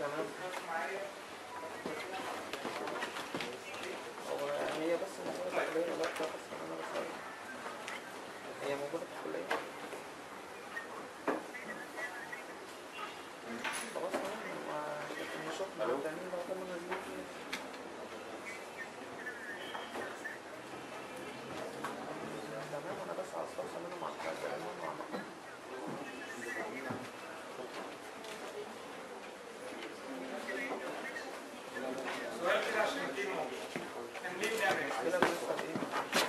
هو هي بس موجودة في الكلية لا بس أنا بس هي موجودة في الكلية خلاص تمام ما نشوف مع التانيين لو هم نازلين فيه تمام أنا بس عاوز أوصل أنا مع الحاجة أنا مع محمد سؤال كده عشان نبتدي الموضوع كان ليه بنعمل كده بالنسبة لإيه؟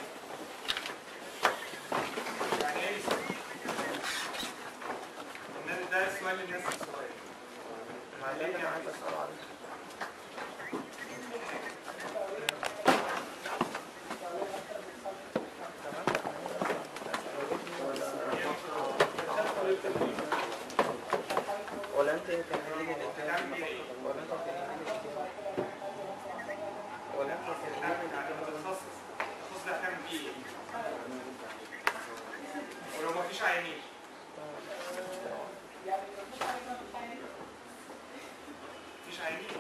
يعني ايه الناس ده سؤال للناس الصغيرة مع اللي أنا عايز أسأل عليه ولا انت تكملي لي هتعمل بيها ايه؟ ولا انت تكملي لي ولا انت تكملي هتعمل يعني متخصص التخصص ده هتعمل بيه ايه؟ ولو مفيش عيانين مفيش عيانين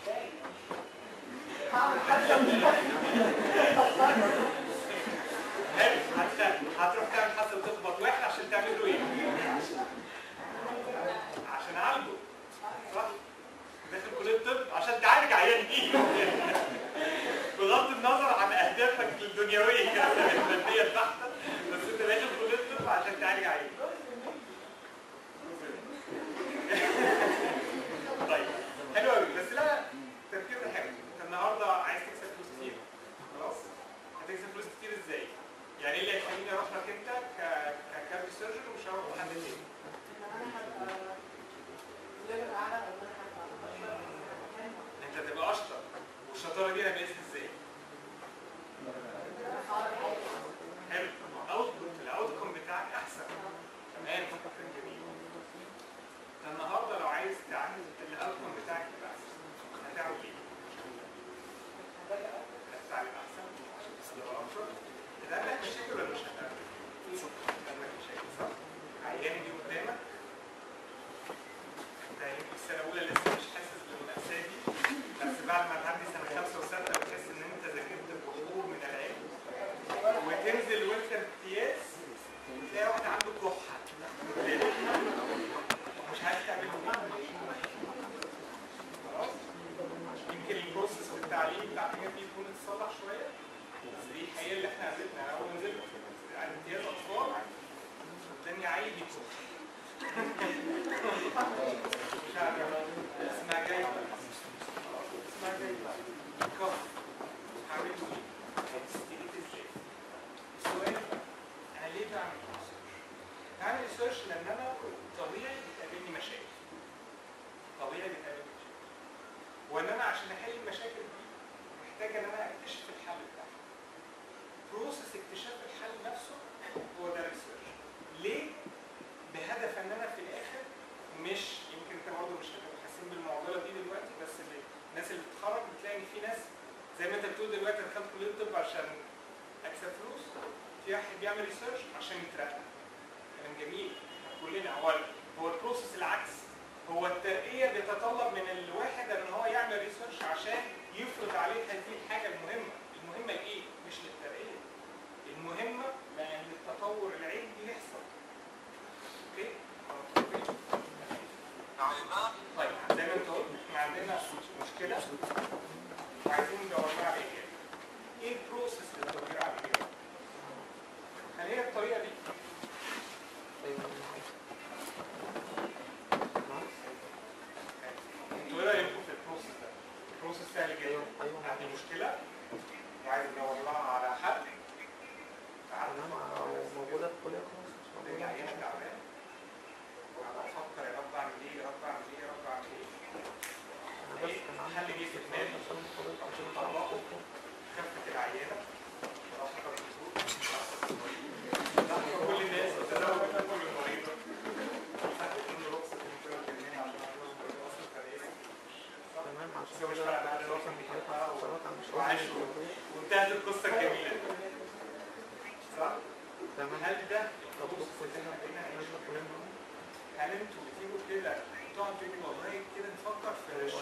حلو هت- هتروح تعمل حسب تخبط واحد عشان تعمل له ايه؟ عشان اعالجه صح؟ داخل كلية الطب عشان تعالج عيان ايه؟ بغض النظر عن اهدافك الدنيويه الماديه البحته بس انت داخل كليه الطب عشان تعالج عيان طيب حلو قوي بس لا تفكير ده حلو انت النهارده عايز تكسب فلوس كتير خلاص هتكسب فلوس كتير ازاي؟ يعني ايه اللي هيخليني اروح لك انت ك ككارديو سيرجن ومش هروح لحد تاني؟ انت تبقى اشطر والشطاره دي هنقيسها ازاي؟ حلو الاوتبوت الاوتكم بتاعك احسن تمام فكرة جميل انت النهارده لو عايز تعمل الاوتكم بتاعك يبقى احسن هتعمل ايه؟ هتتعلم احسن عشان تبقى افضل هتعمل لك مشاكل ولا مش هتعمل؟ هتعمل لك مشاكل صح؟ عيان دي قدامك انت يمكن في السنه الاولى لسه مش حاسس بالمأساة دي بس بعد ما تعدي سنه خمسه وسته بتحس ان انت ذاكرت بحبوب من العلم وتنزل وانت امتياز تلاقي واحد عنده كحه مش عارف تعمل ايه خلاص يمكن البروسيس في التعليم بتاع الحاجات دي يكون اتصلح شويه بس دي الحقيقه اللي احنا قابلتنا انا اول ما نزلت على امتياز اطفال الدنيا عيل يكسر مش عارف اسمها جاي اسمها جاي كف هعمل ايه؟ هتستفيد ازاي؟ السؤال انا ليه بعمل ريسيرش؟ بعمل ريسيرش لان انا طبيعي بتقابلني مشاكل طبيعي بتقابلني مشاكل وان انا عشان احل المشاكل دي محتاج ان انا اكتشف الحل بتاعها بروسس اكتشاف الحل نفسه هو ده الريسيرش ليه؟ بهدف ان انا في الاخر مش يمكن انت برضه مش هتبقى حاسين بالمعضله دي دلوقتي بس اللي الناس اللي بتتخرج بتلاقي ان في ناس زي ما انت بتقول دلوقتي انا دخلت كليه الطب عشان اكسب فلوس في واحد بيعمل ريسيرش عشان يترقى كلام جميل كلنا هو هو البروسيس العكس هو الترقيه بتتطلب من الواحد ان هو يعمل ريسيرش عشان يفرض عليه هذه الحاجه المهمه المهمه لايه؟ مش للترقيه المهمه لان التطور العلمي يحصل اوكي؟ طيب زي ما انت قلت احنا عندنا مشكله وعايزين ندور لها على ايه؟ ايه البروسيس للتدوير على ايه؟ هل هي الطريقه دي؟ انتوا ايه رايكم في البروسيس ده؟ البروسيس سهل جدا أيوة، أيوة. عندي مشكله وعايز ادور لها على حل تعال تمام موجودة في الكلية خلاص مش ترجع موجودة عينك تعبان افكر يا رب اعمل ايه يا رب اعمل ايه يا رب اعمل ايه أنا بس كان عندي حل جه في دماغي عشان حضرتك عشان عشان تعرف اطبقه تطبق. خفت العينه افكر الدكتور افكر كل الناس تزود كل المريضه اخد منه رخصه الدكتور الجناني عشان اخلص المريض اصلا كرئيسه تمام عشان بس هو مش كده فارق معايا أصلا حضرتك بقى حضرتك عن مش وعاش وانتهت القصه الجميله دي. صح؟ تمام هل ده طب البروسيس دكتور اللي كده احنا بقينا نازلة نعيشه؟ كلنا هل انتوا بتيجوا كده تقعدوا تقولوا والله كده نفكر في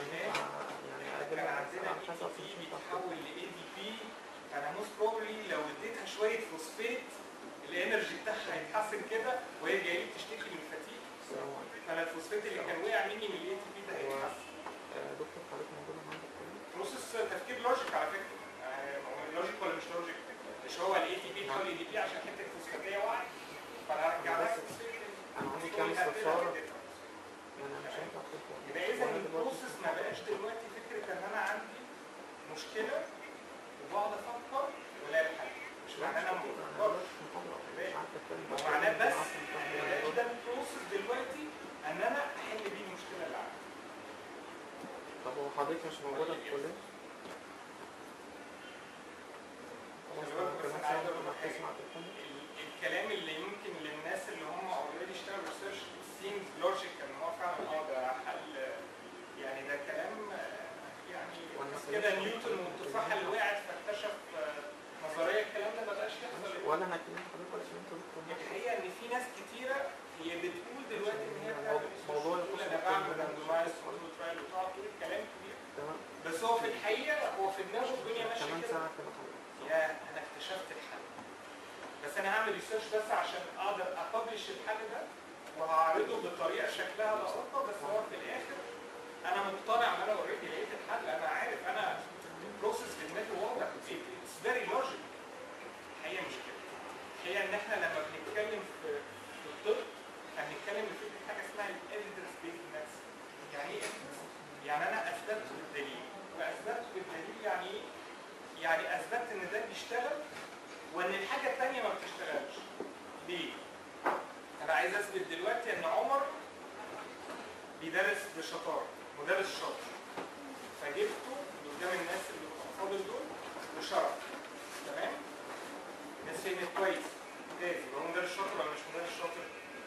هيتحسن كده وهي جايه لي بتشتكي من فتيق السلام عليكم فانا الفوسفات اللي كان وقع مني من الاي تي بي ده هيتحسن آه، دكتور حضرتك موجودة عندك كله بروسيس تفكير لوجيك على فكره آه، هو لوجيك ولا مش لوجيك مش هو الاي تي بي تحول اي دي بي عشان حته الفوسفاتيه وقعت فانا هرجع لها بس الفوسفات أنا عندي تاني. كام هتبقى استفسار كده. أنا مش هينفع أدخل يبقى اذا البروسيس ما بقاش دلوقتي فكره ان انا عندي مشكله وبقعد افكر ولا الحل مش معناه انا ما بفكرش هو معناه بس ما بقاش ده البروسيس دلوقتي ان انا احل بيه المشكله اللي عندي طب هو حضرتك مش موجودة في الكلية؟ خلاص خلي بالك ممكن بس أنا عايز أقول مثلا لك حاجة. تسمع تليفون ال- الكلام اللي يمكن للناس اللي هم اوريدي اشتغلوا ريسيرش سيمز لوجيك ان هو فعلا اه ده حل يعني ده كلام آه، يعني وأنا بس كده سمعت- نيوتن والتفاحه اللي وقعت فاكتشف آه، نظريه الكلام ده ما بقاش يحصل ولا أنا كلمت حضرتك ولا كلمت دكتور الحقيقه ان في ناس كتيره هي بتقول دلوقتي ان هي موضوع- بتعمل موضوع research، تقول انا الفوسفات بعمل ده مش راندومايز هيحصل. كنترول ترايل وتقعد تقول كلام كبير تمام بس هو في الحقيقه هو في دماغه الدنيا ماشيه كمان كده سنة كده خلاص يا انا اكتشفت الحل بس انا هعمل ريسيرش بس عشان اقدر ابلش الحل ده وهعرضه بطريقه شكلها لطيفه بس هو في الاخر انا مقتنع ان انا اوريدي لقيت الحل انا عارف انا البروسيس في دماغي واضح اتس فيري لوجيك الحقيقه مش كده الحقيقه ان احنا لما بنتكلم في في الطب هنتكلم في فكره حاجه اسمها الايفيدنس بيز ميديسن يعني ايه evidence؟ يعني انا اثبت بالدليل واثبت بالدليل يعني ايه؟ يعني اثبت ان ده بيشتغل وان الحاجه الثانيه ما بتشتغلش ليه انا عايز اثبت دلوقتي ان عمر بيدرس بشطاره مدرس شاطر فجبته قدام الناس اللي فاضل دول وشرح تمام الناس فهمت كويس ممتاز يبقى هو مدرس شاطر ولا مش مدرس شاطر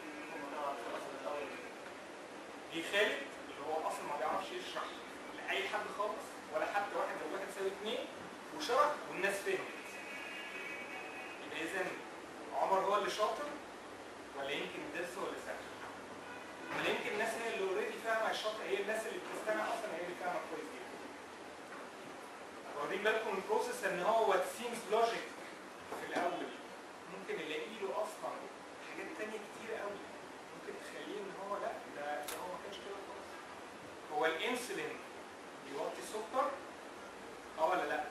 دي خالد اللي هو اصلا ما بيعرفش يشرح لاي حد خالص ولا حتى واحد او واحد يساوي اثنين وشرح والناس فهمت يبقى اذا عمر هو اللي شاطر ولا يمكن الدرس هو اللي سهل ولا يمكن الناس هي اللي اوريدي فاهمه الشاطر هي الناس اللي بتستمع اصلا هي اللي فاهمه كويس جدا واخدين بالكم من البروسيس ان هو وات سيمز لوجيك في الاول ممكن نلاقي له اصلا حاجات تانية كتير قوي ممكن تخليه ان هو لا ده ده هو ما كانش كده خالص هو الانسولين بيوطي السكر اه ولا لا؟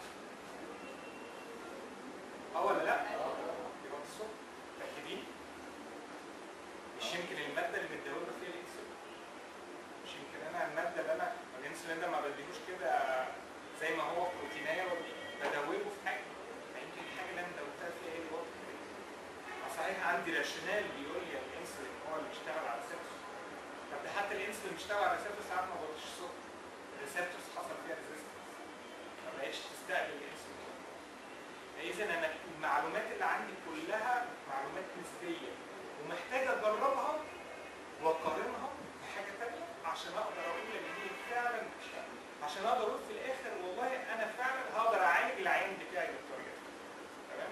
اه ولا لا؟ بيوطي السكر متأكدين؟ مش يمكن المادة اللي متداولة فيها الانسولين مش يمكن انا المادة اللي انا الانسولين ده ما بديهوش كده زي ما هو بروتينية بدوبه في حاجة فيمكن الحاجة اللي انا دوبتها فيها هي اللي وطت صحيح عندي راشونال بيقول لي الانسولين هو اللي بيشتغل على الريسبتور طب ده حتى الانسولين بيشتغل على الريسبتور ساعات ما بطش السكر الريسبتورز حصل فيها ريزيستنس ما بقتش تستقبل الانسولين فاذا انا المعلومات اللي عندي كلها معلومات نسبيه ومحتاج اجربها واقارنها بحاجه ثانيه عشان اقدر اقول ان هي فعلا بتشتغل عشان اقدر اقول في الاخر والله انا فعلا هقدر اعالج العين بتاعي بالطريقه دي تمام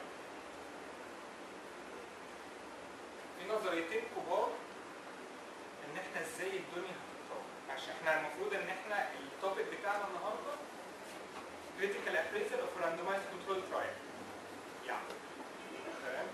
في نظريتين كبار ان احنا ازاي الدنيا هتتطور عشان احنا المفروض ان احنا التوبيك بتاعنا النهارده critical appraisal of randomized control trial يعني تمام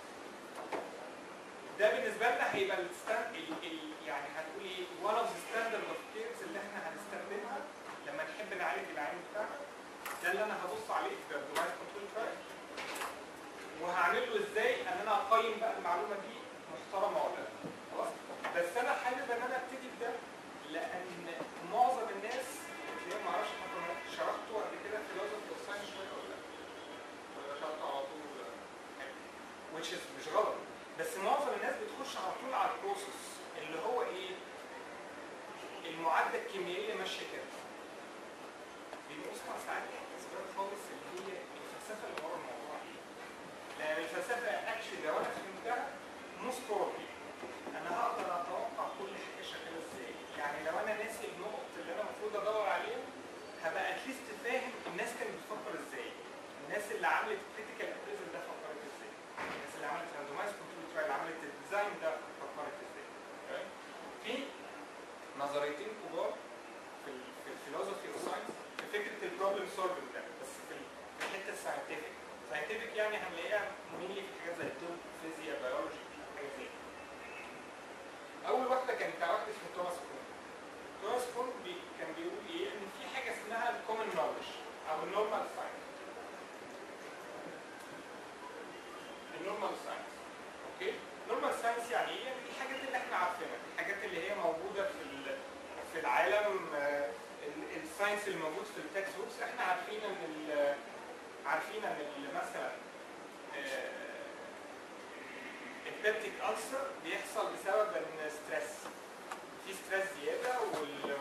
ده بالنسبه لنا هيبقى الستاند ال ال يعني هتقول ايه one of the standard of cares اللي احنا هنستخدمها لما نحب نعالج العين بتاعنا ده اللي انا هبص عليه في randomized control trial وهعمل له ازاي ان انا اقيم بقى المعلومه دي محترمه ولا لا خلاص بس انا حابب ان انا ابتدي بده لان معظم الناس تلاقيهم ما اعرفش حتى شرحته قبل كده في لوزن ساينس شويه ولا لا ولا شرحته على طول حاجة. which is مش غلط بس معظم الناس بتخش على طول على البروسيس اللي هو ايه المعادله الكيميائيه ماشيه كده بنسمع ساعات اسباب خالص اللي هي الفلسفه اللي ورا الموضوع ايه لان الفلسفه اكشلي لو انا فهمتها موست بروبلي انا هقدر اتوقع كل حاجه شغاله ازاي يعني لو انا ناسي النقط اللي انا المفروض ادور عليها هبقى اتليست فاهم الناس كانت بتفكر ازاي الناس اللي عملت الكريتيكال ابريزل ده فكرت ازاي الناس اللي عملت راندومايز كنترول ترايل عملت الديزاين ده فكرت ازاي تمام؟ في نظريتين كبار في ال في الفيلوسفي والساينس في فكره البروبلم سولفنج ده بس في ال- في الحته الساينتفك ساينتفك يعني هنلاقيها مينلي في حاجات زي الطب فيزياء بيولوجي كان بتاع واحد اسمه توماس كون توماس كون بي كان بيقول ايه ان في حاجه اسمها الكومن نولج او النورمال ساينس النورمال ساينس اوكي نورمال ساينس يعني ايه يعني دي الحاجات اللي احنا عارفينها الحاجات اللي هي موجوده في ال- في العالم آه، ال- الساينس اللي موجود في التكست بوكس احنا عارفين ان ال- عارفين ان ال- مثلا البيبتيك ألسر بيحصل بسبب ان ستريس في ستريس زياده وال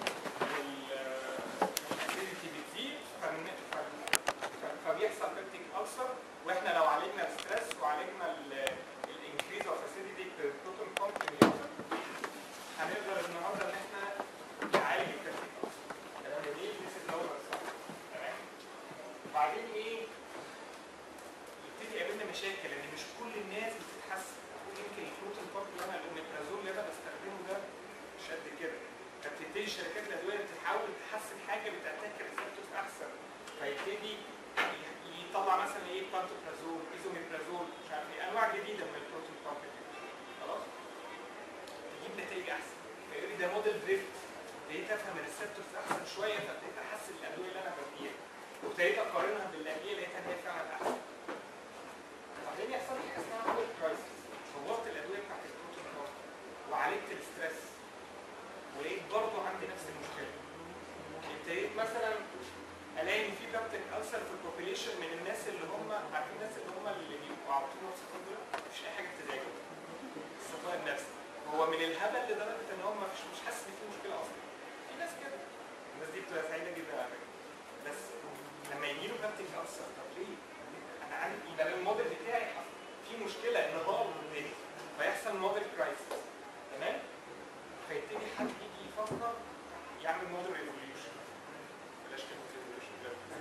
والاسيديتي بتزيد فن- فن- ف- فبيحصل بيبتيك ألسر واحنا لو عالجنا الستريس وعالجنا الانكريز اوف اسيديتي بروتون بامب انهبيتور هنقدر النهارده ان احنا نعالج البيبتيك ألسر تمام دي ذيس از نورمال تمام وبعدين ايه يبتدي يقابلنا مشاكل ان مش كل الناس بتتحسن يمكن البروتين بامب اللي انا الاوميبرازول اللي انا بستخدمه ده مش قد كده فبتبتدي شركات الادويه تحاول تحسن حاجه بتعتبر ريسبتورز احسن فيبتدي يطلع مثلا ايه بانتوبرازول ايزوميبرازول مش عارف ايه انواع جديده من البروتين بامب خلاص تجيب نتائج احسن فيقول لي ده موديل دريفت ابتديت افهم الريسبتورز احسن شويه فابتديت احسن الادويه اللي انا بديها وابتديت اقارنها بالادويه لقيتها ان هي فعلا احسن وبعدين يحصل لي حاجه اسمها موديل كرايسيس فورت الادويه بتاعت البروتين بامب وعالجت الاستريس ولقيت برضه عندي نفس المشكله ابتديت مثلا الاقي ان في بابتيك ألسر في البوبيليشن من الناس اللي هم عارفين الناس اللي هم اللي بيبقوا على طول نفس دول مفيش اي حاجه تضايقهم الصفاء النفسي هو من الهبل لدرجه ان هو مش مش حاسس ان في مشكله اصلا في ناس كده الناس دي بتبقى سعيده جدا على فكره بس لما يجي له بابتيك ألسر طب ليه؟ انا عندي يبقى الموديل بتاعي حصل في مشكله انهار قدامي فيحصل موديل كرايسيس تمام؟ فيبتدي حد يجي يفكر يعمل موديل ريفوليوشن بلاش كلمه ريفوليوشن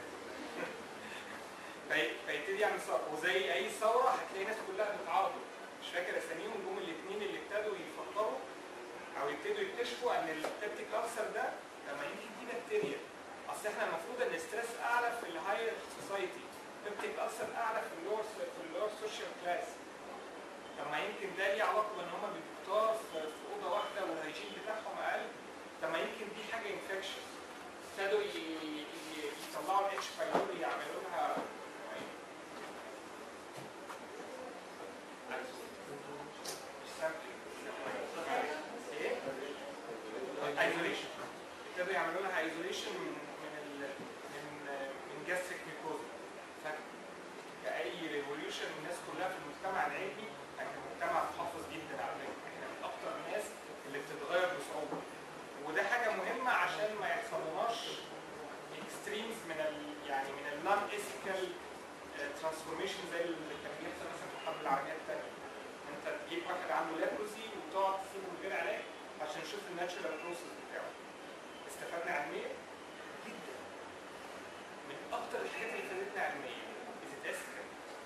في- فيبتدي يعمل ثوره وزي اي ثوره هتلاقي الناس كلها بتعارضه مش فاكر اساميهم جم الاثنين اللي ابتدوا يفكروا او يبتدوا يكتشفوا ان البيبتيك ألسر ده لما يجي دي بكتيريا اصل احنا المفروض ان الستريس اعلى في الهاير سوسايتي بيبتيك ألسر اعلى في اللور في اللور سوشيال كلاس طب ما يمكن ده ليه علاقه بان هم بيبقوا كتار في في اوضه واحده والهيجين بتاعهم اقل طب ما يمكن دي حاجه انفكشن ابتدوا ي- ي- يطلعوا الاتش بايلوري يعملوا لها ايه؟ ايزوليشن ابتدوا يعملوا لها ايزوليشن من من ال من من جاستريك ميكوزا فاي ريفوليوشن الناس كلها في المجتمع العلمي احنا مجتمع محافظ جدا على فكره احنا من اكتر الناس اللي بتتغير بصعوبه وده حاجه مهمه عشان ما يحصلناش اكستريمز من ال يعني من النون ايثيكال ترانسفورميشن زي اللي كان بيحصل مثلا في الحرب العالميه الثانيه انت تجيب واحد عنده لابروسي وتقعد تسيبه من غير علاج عشان تشوف الناتشرال بروسيس بتاعه استفدنا علميا جدا من اكتر الحاجات اللي فادتنا علميا از ات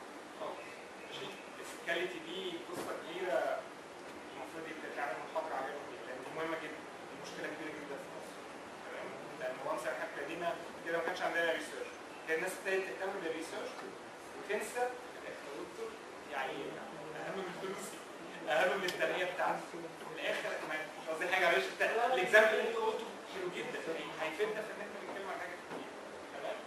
ماشي السكاليتي دي قصه كبيره المفروض يبقى تعمل محاضره عليها لان دي مهمه جدا دي مشكله كبيره جدا في مصر تمام لان وانس احنا ابتدينا كده ما كانش عندنا ريسيرش كان الناس ابتدت تهتم بالريسيرش وتنسى الدكتور يعني اهم من فلوسي اهم من التنميه بتاعتي في الاخر ما مش قصدي حاجه معلش بتاع- الاكزامبل اللي انت قلته حلو جدا يعني هيفيدنا في ان احنا بنتكلم عن حاجات كتير تمام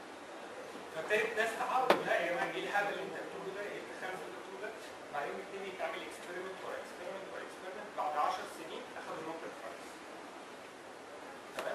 فابتدت ناس تعارض لا يا جماعه ايه الهبل اللي انت بتقوله ده ايه التخلف اللي انت بتقوله ده بعدين يبتدي يتعمل اكسبيرمنت ورا اكسبيرمنت ورا اكسبيرمنت بعد 10 سنين اخذ النوبل برايز تمام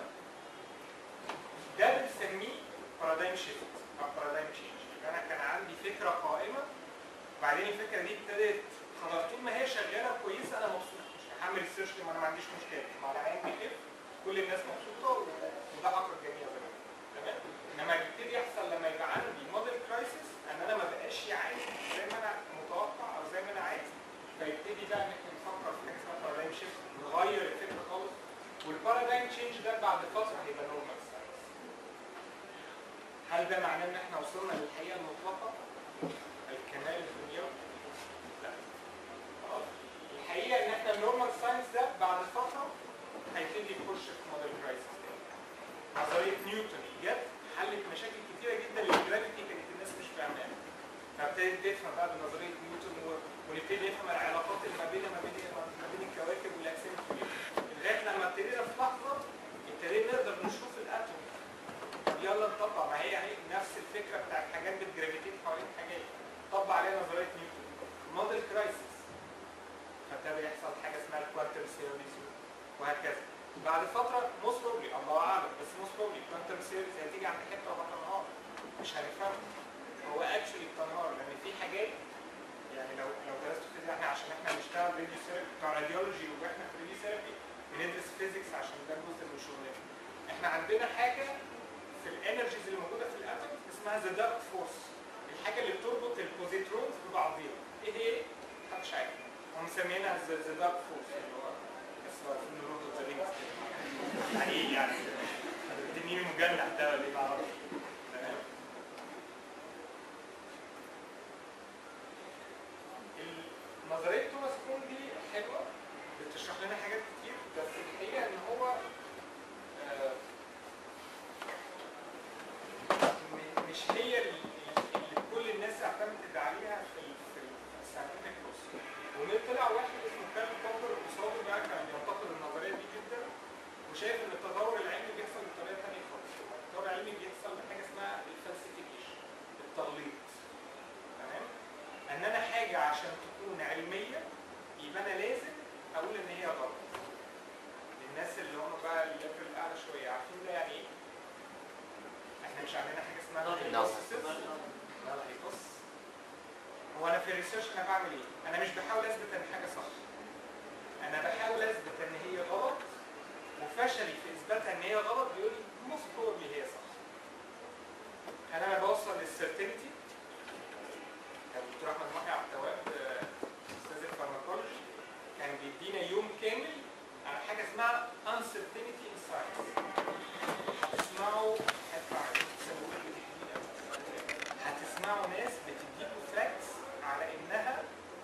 ده بنسميه بارادايم شيفت او بارادايم تشينج انا كان عندي فكره قائمه بعدين الفكره دي ابتدت خلاص طول ما هي شغاله كويسه انا مبسوط مش هعمل ريسيرش ما انا ما عنديش مشكله مع العيان بيخف كل الناس مبسوطه و- وده حق الجميع زمان تمام انما بيبتدي يحصل لما يبقى عندي موديل كرايسيس ان انا ما بقاش عايز زي ما انا متوقع او زي ما انا عايز فيبتدي بقى ان احنا نفكر في حاجه اسمها بارادايم شيفت نغير الفكره خالص والبارادايم تشينج ده بعد فتره هيبقى نورمال ساينس هل ده معناه ان احنا وصلنا للحقيقه المطلقه؟ الكمال الدنيوي؟ لا خلاص الحقيقه ان احنا النورمال ساينس ده بعد فتره هيبتدي يخش في موديل كرايسيس تاني نظريه نيوتن جت حلت مشاكل كتيره جدا للجرافيتي كانت الناس مش فاهماها فابتدت تفهم بقى بنظريه نيوتن و- ونبتدي نفهم العلاقات اللي ما بين ما بين ما بين الكواكب والاجسام الكبيره لغايه لما ابتدينا في لحظه ابتدينا نقدر نشوف الاتوم طب يلا نطبق ما هي هي نفس الفكره بتاعت حاجات بتجرافيتيت حوالين حاجات طبق عليها نظريه نيوتن موديل كرايسيس فابتدى يحصل حاجه اسمها الكوانتم ثيوريز وهكذا بعد فتره موست بروبلي الله اعلم بس موست بروبلي الكوانتم ثيوريز هتيجي عند حته وهتنهار مش هنفهمها هو اكشولي بتنهار لان في حاجات يعني لو لو درستوا فيزياء احنا عشان احنا بنشتغل راديو ثيرابي بتاع راديولوجي واحنا في راديو ثيرابي بندرس فيزيكس عشان ده جزء من شغلنا احنا عندنا حاجه في الانرجيز اللي موجوده في الاتوم اسمها ذا دارك فورس الحاجه اللي بتربط البوزيترونز ببعضيها ايه هي؟ محدش عارف هم مسمينها ذا دارك فورس اللي هو بس هو فيلم لورد اوف ذا رينجز يعني ايه يعني؟ التنين المجنح ده ولا ايه معرفش تمام نظريه توماس كون دي حلوه بتشرح لنا حاجات كتير بس الحقيقه ان هو آه، م- مش هي اللي اللي كل الناس اعتمدت عليها في ال- في الساينتفك بروسس وطلع واحد اسمه كارل بوبر قصاده بقى كان بينتقد النظريه دي جدا وشايف ان التطور العلمي بيحصل بطريقه ثانيه خالص التطور العلمي بيحصل بحاجه اسمها الفالسيفيكيشن التغليط تمام ان انا حاجه عشان تكون علميه يبقى انا لازم اقول ان هي غلط الناس اللي هم بقى الليفل الاعلى شويه عارفين ده يعني ايه؟ احنا مش عندنا حاجه اسمها نعم. hypothesis. لا لا بص هو انا في الريسيرش انا بعمل ايه؟ انا مش بحاول اثبت ان حاجه صح انا بحاول اثبت ان هي غلط وفشلي في اثباتها ان هي غلط بيقول لي موست بروبلي هي صح هل انا بوصل للسيرتينتي كان دكتور احمد محي عبد التواب آه، استاذ الفارماكولوجي كان بيدينا يوم كامل على حاجه اسمها uncertainty in science هتسمعوا هدفع هتسمعوا ناس بتديكوا فاكتس على انها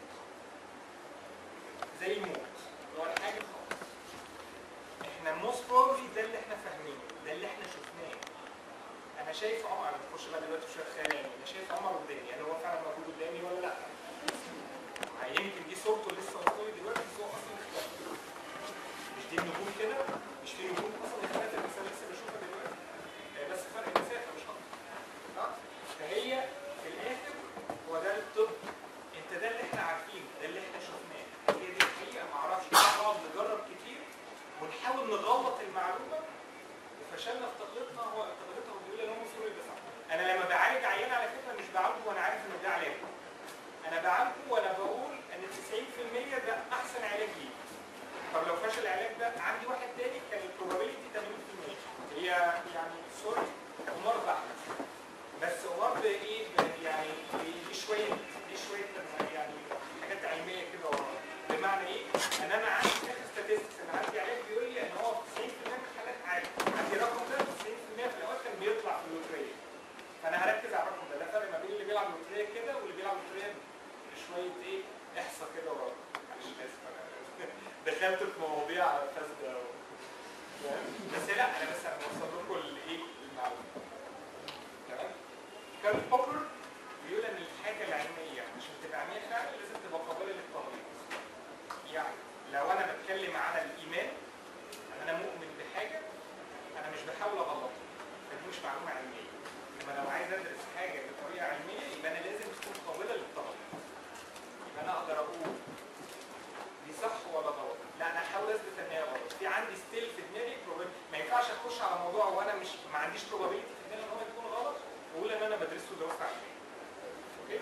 زي الموت ولا حاجه خالص احنا موست بروبلي ده اللي احنا فاهمينه ده اللي احنا شفناه انا شايف عمر انا بخش بقى دلوقتي في شويه خيال علمي. انا شايف عمر قدامي يعني هو فعلا موجود قدامي ولا لا ما يمكن دي صورته لسه قدامي دلوقتي بس هو اصلا اختفى مش دي النجوم كده مش في نجوم اصلا اختفت بس انا لسه بشوفها دلوقتي آه، بس فرق مسافه مش اكتر صح؟ فهي في الاخر هو ده الطب انت ده اللي احنا عارفينه ده اللي احنا شفناه هي دي الحقيقه ما اعرفش نقعد نجرب كتير ونحاول نغلط المعلومه وفشلنا في تغليطنا هو تغليطها وبيقول ان هو مسؤول يبقى صح انا لما بعالج عيان على فكره مش بعالجه وانا عارف ان ده علاج انا بعالجه وانا بقول ان 90% ده احسن علاج ليه طب لو فشل العلاج ده عندي واحد تاني كان البروبابيلتي 80% هي يعني سوري امار بحت بس امار بايه ب- يعني دي شويه دي شويه يعني حاجات علميه كده ورا بمعنى ايه؟ ان انا عندي في اخر statistics ان عندي علاج بيقول لي ان هو في 90% من الحالات عادي عندي رقم ده 90% في الاول كان بيطلع في اللوتريه فانا هركز على الرقم ده ده فرق ما بين اللي بيلعب لوتريه كده واللي بيلعب لوتريه بشويه ايه احصى كده ورا معلش اسف انا دخلت في مواضيع فاسده و- فاهم؟ بس لا انا بس انا بوصل لكم الايه المعلومه تمام كارل بوبر بيقول ان الحاجه العلميه عشان تبقى علميه فعلا لازم تبقى قابله للتغيير يعني لو انا بتكلم على الايمان ان انا مؤمن بحاجه انا مش بحاول اغلطها فدي مش معلومه علميه انما لو عايز ادرس حاجه بطريقه علميه يبقى انا لازم تكون قابله للتغير يبقى انا اقدر اقول دي صح ولا غلط لا انا احاول اثبت ان هي غلط في عندي ستيل في دماغي probability. ما ينفعش اخش على موضوع وانا مش ما عنديش probability في دماغي ان هو يكون غلط واقول ان انا بدرسه دراسه علميه اوكي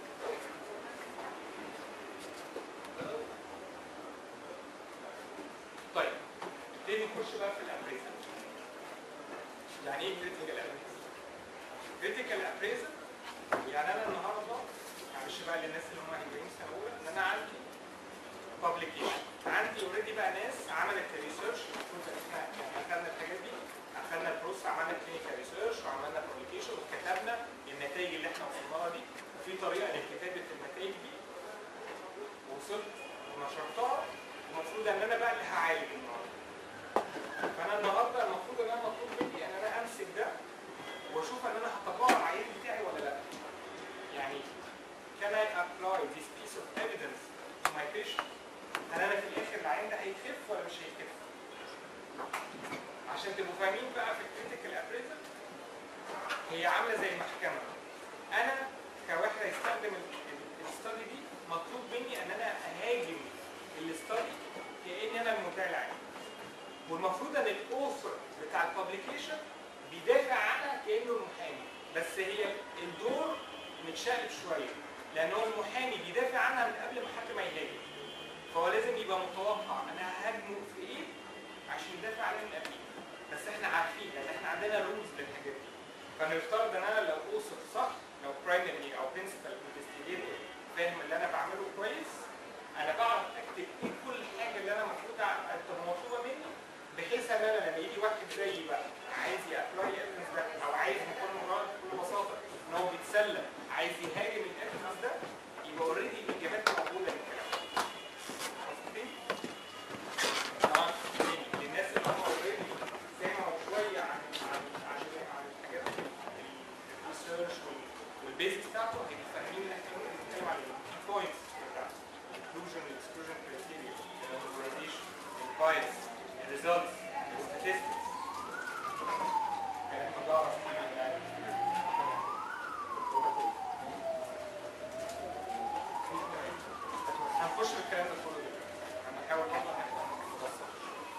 طيب نبتدي نخش بقى في الابريزل يعني ايه كريتيكال ابريزل كريتيكال ابريزل يعني انا النهارده معلش بقى للناس اللي هم هيبقوا سنه اولى ان انا عندي بابليكيشن عندي اوريدي بقى ناس عملت ريسيرش المفروض احنا يعني اخذنا الحاجات دي اخذنا البروس عملنا كلينيكال ريسيرش وعملنا بابليكيشن وكتبنا النتائج اللي احنا وصلنا لها دي وفي طريقه لكتابه النتائج دي وصلت ونشرتها المفروض ان انا بقى اللي هعالج النهارده فانا النهارده المفروض ان انا مطلوب مني ان انا امسك ده واشوف ان انا هطبقه على العيان بتاعي ولا لا يعني can I apply this piece of evidence هي عامله زي المحكمه انا كواحد هيستخدم الاستادي دي مطلوب مني ان انا اهاجم الاستادي كاني انا المدعي العام والمفروض ان الاوثر بتاع الببليكيشن بيدافع عنها كانه المحامي بس هي الدور متشقلب شويه لان هو المحامي بيدافع عنها من قبل ما حد ما يهاجم فهو لازم يبقى متوقع انا ههاجمه في ايه عشان يدافع عليه من قبل بس احنا عارفين لان احنا عندنا رولز للحاجات دي فنفترض ان انا لو اوصف صح لو برايمري او برنسبل انفستيجيتور فاهم اللي انا بعمله كويس انا بعرف اكتب ايه كل حاجه اللي انا المفروض تبقى مطلوبه مني بحيث ان انا لما يجي واحد زيي بقى عايز يابلاي الايفيدنس ده او عايز بكل مراد بكل بساطه ان هو بيتسلم عايز يهاجم الايفيدنس ده يبقى اوريدي الاجابات موجوده للكلام واضحين؟ طبعا للناس اللي هم اوريدي سمعوا شويه عن عن عن عن الحاجات الريسيرش والبيزكس بتاعته هيبقوا فاهمين ان احنا ممكن نتكلم عن البوينتس بتاعته inclusion exclusion criteria categorization bias results statistics يعني مدارس يعني هنخش في الكلام ده كله دلوقتي هنحاول برضه ان احنا نبسط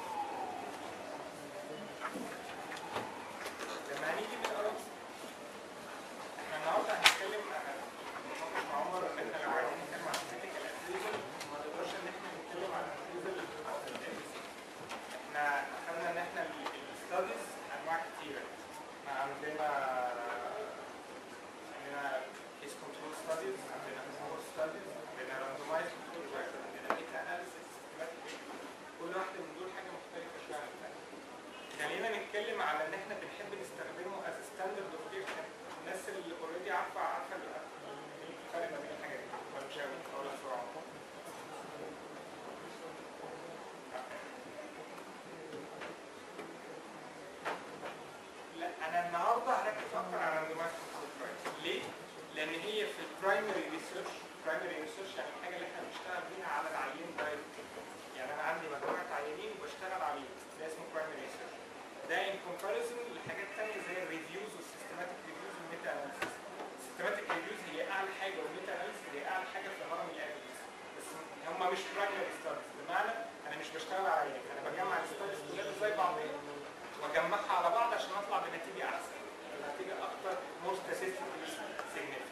لما هنيجي نقرا احنا النهارده هنتكلم انا بنتناقش مع عمر ان احنا لو عايزين نتكلم عن critical appraisal ما نقدرش ان احنا نتكلم عن appraisal of the evidence. احنا اخذنا ان احنا الستاديز انواع كتيره احنا عندنا عندنا case control studies عندنا cohort studies عندنا randomized control trials عندنا meta analysis كل واحده من دول حاجه مختلفه شويه عن الثانيه خلينا نتكلم على ان احنا بنحب نستخدمه از ستاندرد اوف كير الناس اللي اوريدي عارفه عارفه الفرق ما بين الحاجات دي ولا مش عارف اقول لك بسرعه لا انا النهارده هركز اكتر على randomized control trials ليه؟ لان هي في البرايمري ريسيرش برايمري ريسيرش يعني الحاجه اللي احنا بنشتغل بيها على العيان دايركت يعني انا عندي مجموعه عيانين وبشتغل عليهم ده اسمه برايمري ريسيرش ده ان كومباريزون لحاجات ثانيه زي الريفيوز والسيستماتيك ريفيوز والميتا اناليسيس السيستماتيك ريفيوز هي اعلى حاجه والميتا اناليسيس هي اعلى حاجه في هرم الايفيدنس بس هم مش برايمري ستاديز بمعنى انا مش بشتغل على عيان انا بجمع الستاديز كلها زي بعضها واجمعها على بعض عشان اطلع بنتيجه احسن نتيجه اكتر مور statistically significant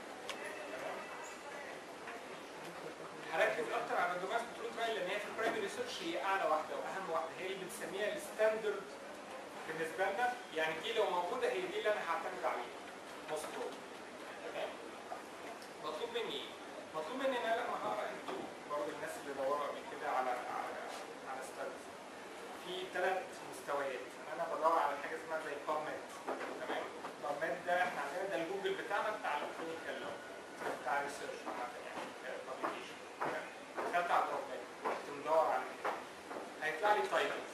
هركز اكتر على الريندومايز كنترول ترايل لان هي في البرايمري ريسيرش هي اعلى واحده واهم واحده هي اللي بنسميها الستاندرد بالنسبه لنا يعني دي لو موجوده هي دي اللي انا هعتمد عليها مظبوط تمام مطلوب مني ايه؟ مطلوب مني ان انا لما هقرا انتوا برضه الناس اللي دوروا قبل كده على على على ستاديز في ثلاث مستويات انا بدور على حاجه اسمها زي بابميد تمام بابميد ده احنا عندنا ده الجوجل بتاعنا بتاع الكلينيكال بتاع الريسيرش عامه يعني publication. تمام دخلت على بابميد رحت مدور على كده هيطلع لي تايتلز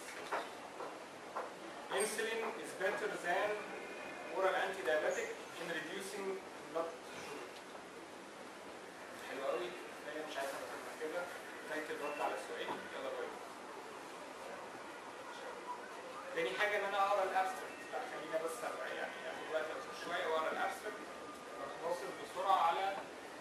insulin is better than oral antidiabetic in reducing blood sugar حلو قوي هي مش عايز اكتب كده تايتل رد على السؤال يلا باي تاني حاجه ان انا اقرا الابستراكت لا خلينا بس أبقى يعني اخد وقت أبصر شويه واقرا الابستراكت واصل بسرعه على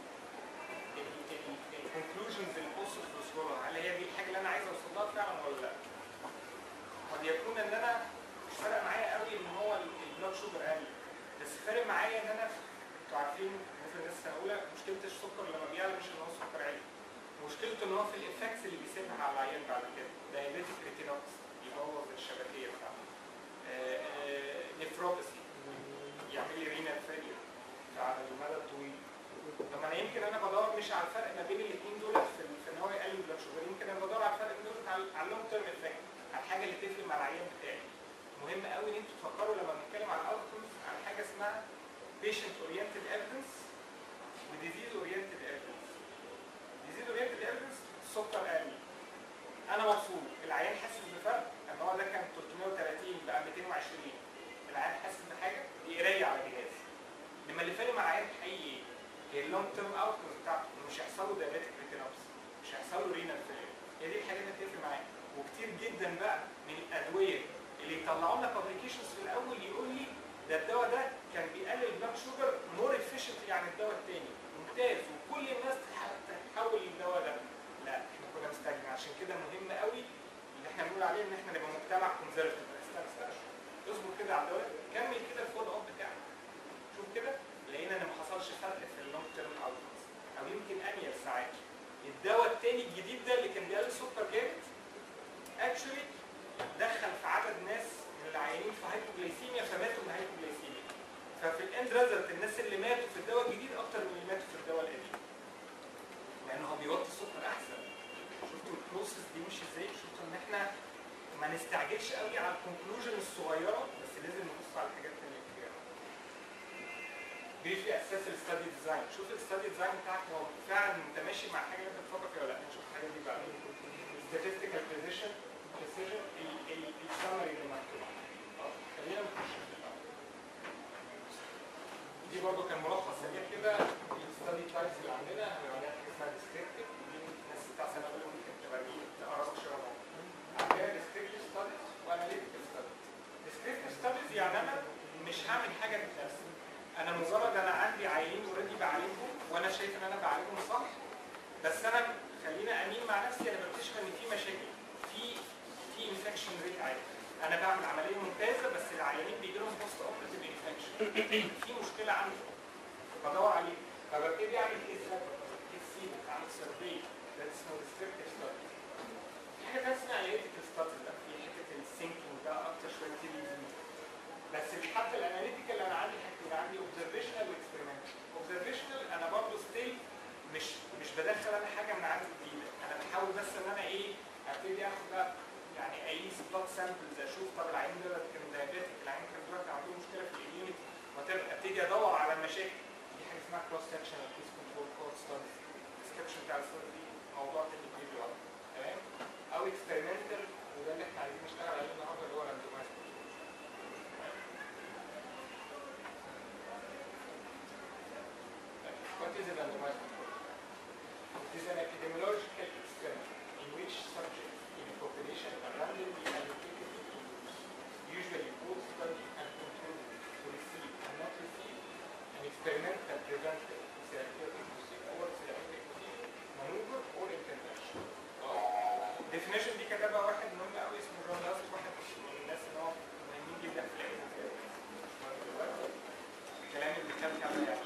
الكونكلوجنز اللي وصلت بسرعه هل هي دي الحاجه اللي انا عايز اوصل لها فعلا ولا لا؟ قد يكون ان انا مش فارق معايا قوي ان هو البلاد شوجر قل بس فارق معايا ان انا انتوا عارفين مثلا الناس السنه الاولى مشكله السكر لما بيعلى مش ان هو سكر عالي مشكلته ان هو في الافكتس اللي بيسيبها على العيان بعد كده دايابيتيك ريتينوبس يبوظ الشبكيه بتاعته نفروباسي يعمل لي رينال فيلير على المدى الطويل طب انا يمكن انا بدور مش على الفرق ما بين الاثنين دول في, في ان هو يقلل البلاد شوجر يمكن انا بدور على الفرق بين دول على على اللونج تيرم افكت على الحاجه اللي تفرق مع العيان بتاعي مهم قوي ان انتوا تفكروا لما بنتكلم على الاوتكمز عن حاجه اسمها patient oriented evidence و disease oriented evidence disease oriented evidence السكر قل انا مبسوط العيان حاسس بفرق ان هو ده كان 330 بقى 220 العيان حاسس بحاجه دي قرايه على جهاز لما اللي فارق مع العيان حقيقي هي اللونج تيرم اوتكمز بتاعته إنه مش هيحصل له دايابيتك ريتينوبس مش هيحصل له رينال فيلير هي دي الحاجات اللي بتفرق معايا وكتير جدا بقى من الادويه اللي يطلعوا لنا بابليكيشنز في الاول يقول لي ده الدواء ده كان بيقلل البلاد ممتاز وكل الناس تح- تتحول للدواء ده لا احنا كنا مستعجلين عشان كده مهم قوي اللي احنا بنقول عليه ان احنا نبقى مجتمع كونزرفتيف استنى استنى اصبر كده على الدواء كمل كده الفولو اب بتاعك شوف كده لقينا ان ما حصلش فرق في اللونج تيرم اوتكمز او يمكن انيل ساعات الدواء التاني الجديد ده اللي كان بيقلل السكر جامد اكشولي دخل في عدد ناس من العيانين في هايبوجلايسيميا فماتوا من هايبوجلايسيميا ففي الاند ريزلت الناس اللي ماتوا في الدواء الجديد اكتر من اللي ماتوا في الدواء القديم لانه هو بيوطي السكر احسن شفتوا البروسيس دي مش ازاي شفتوا ان احنا ما نستعجلش قوي على الكونكلوجن الصغيره بس لازم نبص على الحاجات التانيه كتير بريفلي اساس الستادي ديزاين شوف الستادي ديزاين بتاعك هو فعلا متماشي مع الحاجه اللي انت بتفكر فيها ولا لا نشوف الحاجات دي بعدين statistical precision precision السمري اللي مكتوب خلاص، خلينا نخش في الأول. دي برضه كان ملخص سريع كده الستادي تايبس اللي عندنا هنعملها حاجه اسمها ديسكريبتيف دي الناس بتاع سنه اولى ممكن تبقى دي تقرا شويه عندنا ديسكريبتيف ستاديز واناليتيكال ستاديز ديسكريبتيف ستاديز يعني انا مش هعمل حاجه بنفسي انا مجرد انا عندي عيانين اوريدي بعالجهم وانا شايف ان انا بعالجهم صح بس انا خلينا امين مع نفسي انا بكتشف ان في مشاكل في في انفكشن ريت عالي انا بعمل عمليه ممتازه بس العيانين بيجي لهم بوست اوبريتيف انفكشن في مشكله عندي بدور عليه فببتدي اعمل كيس كيس سي اعمل سيرفي ده اسمه ديسكريبتيف ستادي في حاجه تانية اسمها اناليتيكال ستادي ده في حته السينكينج ده اكتر شويه تيجي بس حتى الاناليتيكال انا عندي حاجتين عندي اوبزرفيشنال واكسبيرمنتال اوبزرفيشنال انا برضه ستيل مش مش بدخل انا حاجه من عندي جديده انا بحاول بس ان انا ايه ابتدي اخد بقى يعني اقيس بلاد سامبلز اشوف طب العيان ده كان دايابيتك العيان كان دلوقتي عنده مشكله في الاميونيتي وتبقى ابتدي ادور على المشاكل دي حاجه اسمها كروس سكشن كيس كنترول كورس ستاديز الديسكربشن بتاع الستادي دي موضوع تاني كبير لوحده تمام او اكسبيرمنتال وده اللي احنا عايزين نشتغل عليه النهارده اللي هو راندومايز What is a randomized control? It is an epidemiological experiment in which subjects in a population are randomly allocated to two groups, usually both study and control to receive and not receive an experimental preventive therapeutic procedure or therapeutic procedure, maneuver or intervention. Definition دي كتبها واحد مهم قوي اسمه جون لاسك واحد من الناس اللي هو مهمين جدا في العلم الكلام اللي كان كان يعني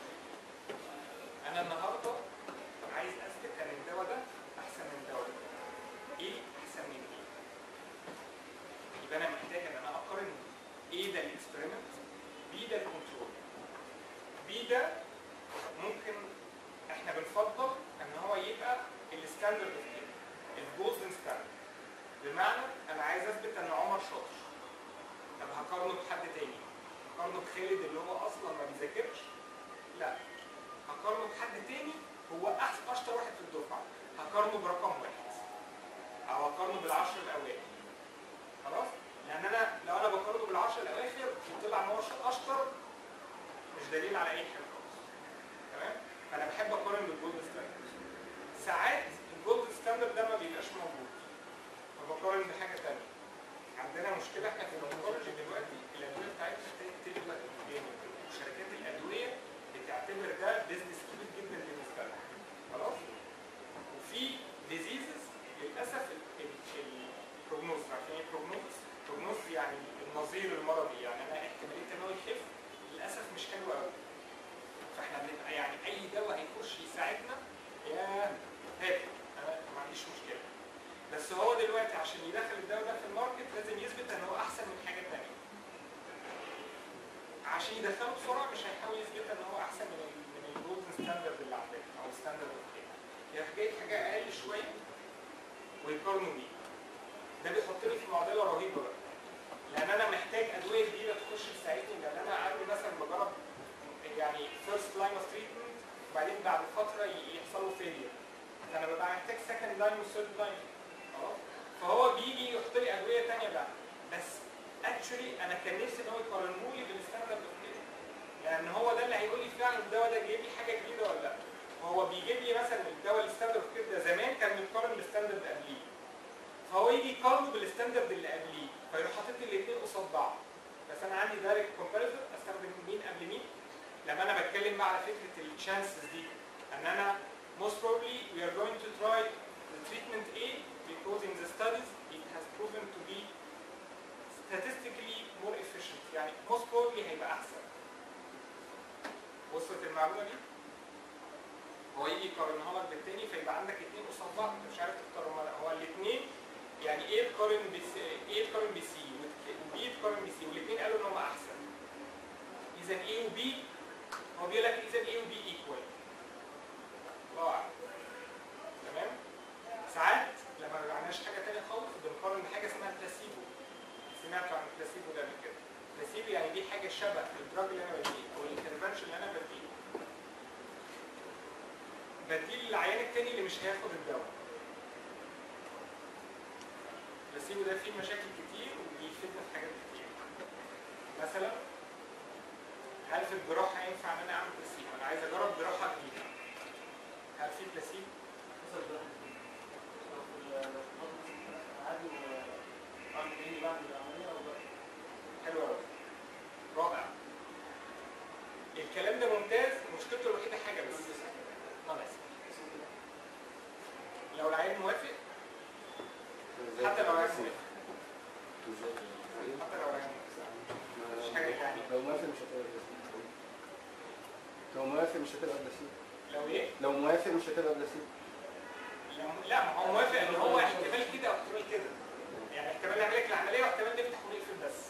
انا النهارده عايز اثبت ان الدواء ده احسن من الدواء ده ايه احسن من ايه يبقى انا محتاج ان انا اقارن ايه ده الاكسبيرمنت بي ده الكنترول بي ده ممكن احنا بنفضل ان هو يبقى الستاندرد اوف كير الجولدن ستاندرد بمعنى انا عايز اثبت ان عمر شاطر طب هقارنه بحد تاني هقارنه بخالد اللي هو اصلا ما بيذاكرش لا هقارنه بحد تاني هو احسن اشطر واحد في الدفعه هقارنه برقم واحد او هقارنه بالعشر الاوائل خلاص لان انا لو انا بقارنه بالعشر الاواخر وطلع ان هو اشطر مش دليل على اي حاجه خالص تمام فانا بحب اقارن بالجولد ستاندرد ساعات الجولد ستاندرد ده ما بيبقاش موجود فبقارن بحاجه تانيه عندنا مشكله احنا في الانكولوجي دلوقتي الادويه بتاعتنا ابتدت تبقى جامد وشركات الادويه بتعتبر ده بيزنس كبير جدا بالنسبه لها خلاص وفي ديزيزز للاسف البروجنوز عارفين ايه بروجنوز؟ بروجنوز يعني النظير المرضي يعني انا احتماليه ان هو يخف للاسف مش حلوه قوي فاحنا بنبقى يعني اي دواء هيخش يساعدنا يا هات انا ما عنديش مشكله بس هو دلوقتي عشان يدخل الدواء ده في الماركت لازم يثبت ان هو احسن من حاجه ثانيه عشان يدخله بسرعه مش هيحاول يثبت ان هو احسن من ال من الجولدن ستاندرد اللي عندنا او الستاندرد اوف كير يروح جايب حاجه اقل شويه ويقارنوا بيه ده بيحطني في معضله رهيبه بقى لان انا محتاج ادويه جديده تخش تساعدني لان انا عندي مثلا بجرب يعني فيرست لاين اوف تريتمنت وبعدين بعد فتره يحصل له فيلير فانا ببقى محتاج سكند لاين وثيرد لاين خلاص فهو بيجي يحط لي ادويه ثانيه بقى بس اكشولي انا كان نفسي ان هو يقارنه لي بالستاندرد اوف كير لان هو ده اللي هيقول لي فعلا الدواء ده جايب لي حاجه جديده ولا لا هو بيجيب لي مثلا الدواء الستاندرد اوف كير ده زمان كان متقارن بالستاندرد قبليه فهو يجي يقارنه بالستاندرد اللي قبليه فيروح حاطط لي الاثنين قصاد بعض بس انا عندي دايركت كومباريزون استخدم مين قبل مين لما انا بتكلم بقى على فكره الشانسز دي ان انا most probably we are going to try the treatment A because in the studies it has proven to be statistically more efficient يعني most probably هيبقى احسن وصلت المعلومه دي؟ هو يجي يقارنها لك بالتاني فيبقى عندك اثنين قصاد بعض انت مش عارف تختار هما- هو الاثنين يعني ايه تقارن ب ايه تقارن ب سي وبي تقارن ب سي والاثنين قالوا ان هم احسن اذا ايه وبي هو بيقول لك اذا ايه وبي ايكوال الله اعلم تمام ساعات لما ما عندناش حاجه ثانيه خالص بنقارن بحاجه اسمها بلاسيبو سمعت عن البلاسيبو ده قبل كده بلاسيبو يعني دي حاجه شبه الدراج اللي انا بديه او الانترفنشن اللي انا بديه بديه للعيان التاني اللي مش هياخد الدواء البلاسيبو ده فيه مشاكل كتير وبيفيدنا في حاجات كتير مثلا هل في الجراحه ينفع ان انا اعمل بلاسيبو؟ انا عايز اجرب جراحه جديده هل في بلاسيبو؟ حصل ده لو في ال- لو في الفترة عادي وعمل تاني بعد العملية أو بقى حلو قوي رائع الكلام ده ممتاز مشكلته الوحيده حاجه بس ناقص لو العيان موافق حتى لو العيان موافق حتى لو العيان موافق مش حاجه يعني لو موافق مش هتبقى بلاسيبو لو موافق مش هتبقى بلاسيبو لو ايه لو موافق مش هتبقى بلاسيبو لو- لا ما هو موافق ان هو احتمال كده او احتمال كده يعني احتمال نعمل لك العمليه واحتمال نفتح ونقفل بس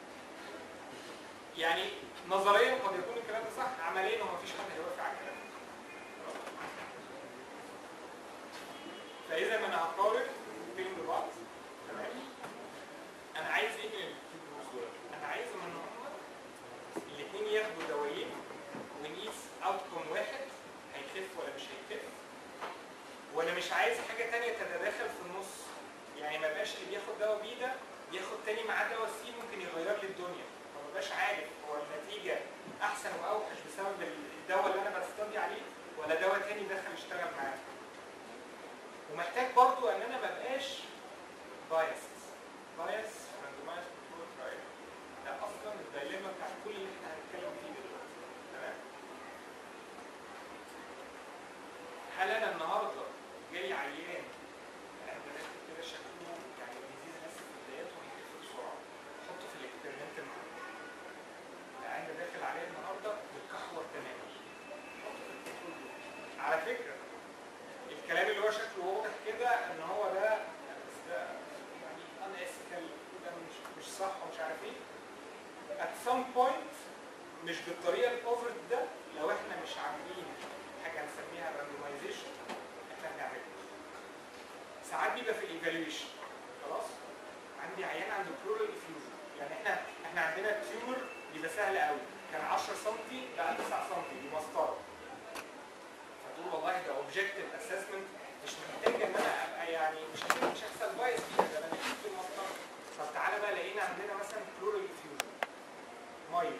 يعني نظريا قد يكون الكلام ده صح عمليا هو مفيش حد هيوافق على الكلام ده فاذا انا هقارن بين ببعض تمام انا عايز ايه من الاتنين دول؟ انا عايز ان هم الاثنين ياخدوا دوايين ونقيس اوتكم واحد هيخف ولا مش هيخف وانا مش عايز حاجه تانية تتداخل في النص يعني ما بقاش اللي بياخد دواء بي ده ياخد تاني معاه دواء سي ممكن يغير لي الدنيا فما بقاش عارف هو النتيجه احسن واوحش بسبب الدواء اللي انا بستدي عليه ولا دواء تاني دخل اشتغل معاه ومحتاج برضو ان انا ما بقاش بايس بايس راندومايز كنترول ترايل ده اصلا الدايليما بتاع كل اللي احنا هنتكلم فيه دلوقتي تمام هل انا النهارده جاي عيان انا بدات كده شكله يعني الديزيز لسه في بداياته وهيخف بسرعه حطه في الاكسبيرمنت معاك العيان ده داخل عليه النهارده متكحور تماما حطه في الكنترول جروب. على فكره الكلام اللي هو شكله واضح كده ان هو ده بس ده يعني ان اسكال ده مش مش صح ومش عارف ايه at some point مش بالطريقه الاوفر ده لو احنا مش عاملين حاجه هنسميها randomization احنا هنعملها ساعات بيبقى في الايفالويشن خلاص عندي عيان عنده بلورال افيوجن يعني احنا احنا عندنا تيومر بيبقى سهل قوي كان 10 سم بقى 9 سم دي مسطره فتقول والله ده اوبجكتيف اسسمنت مش محتاج ان انا ابقى يعني مش هت- مش هيحصل بايس فيها ده انا نجيب في المسطره طب تعالى بقى لقينا عندنا مثلا بلورال افيوجن ميه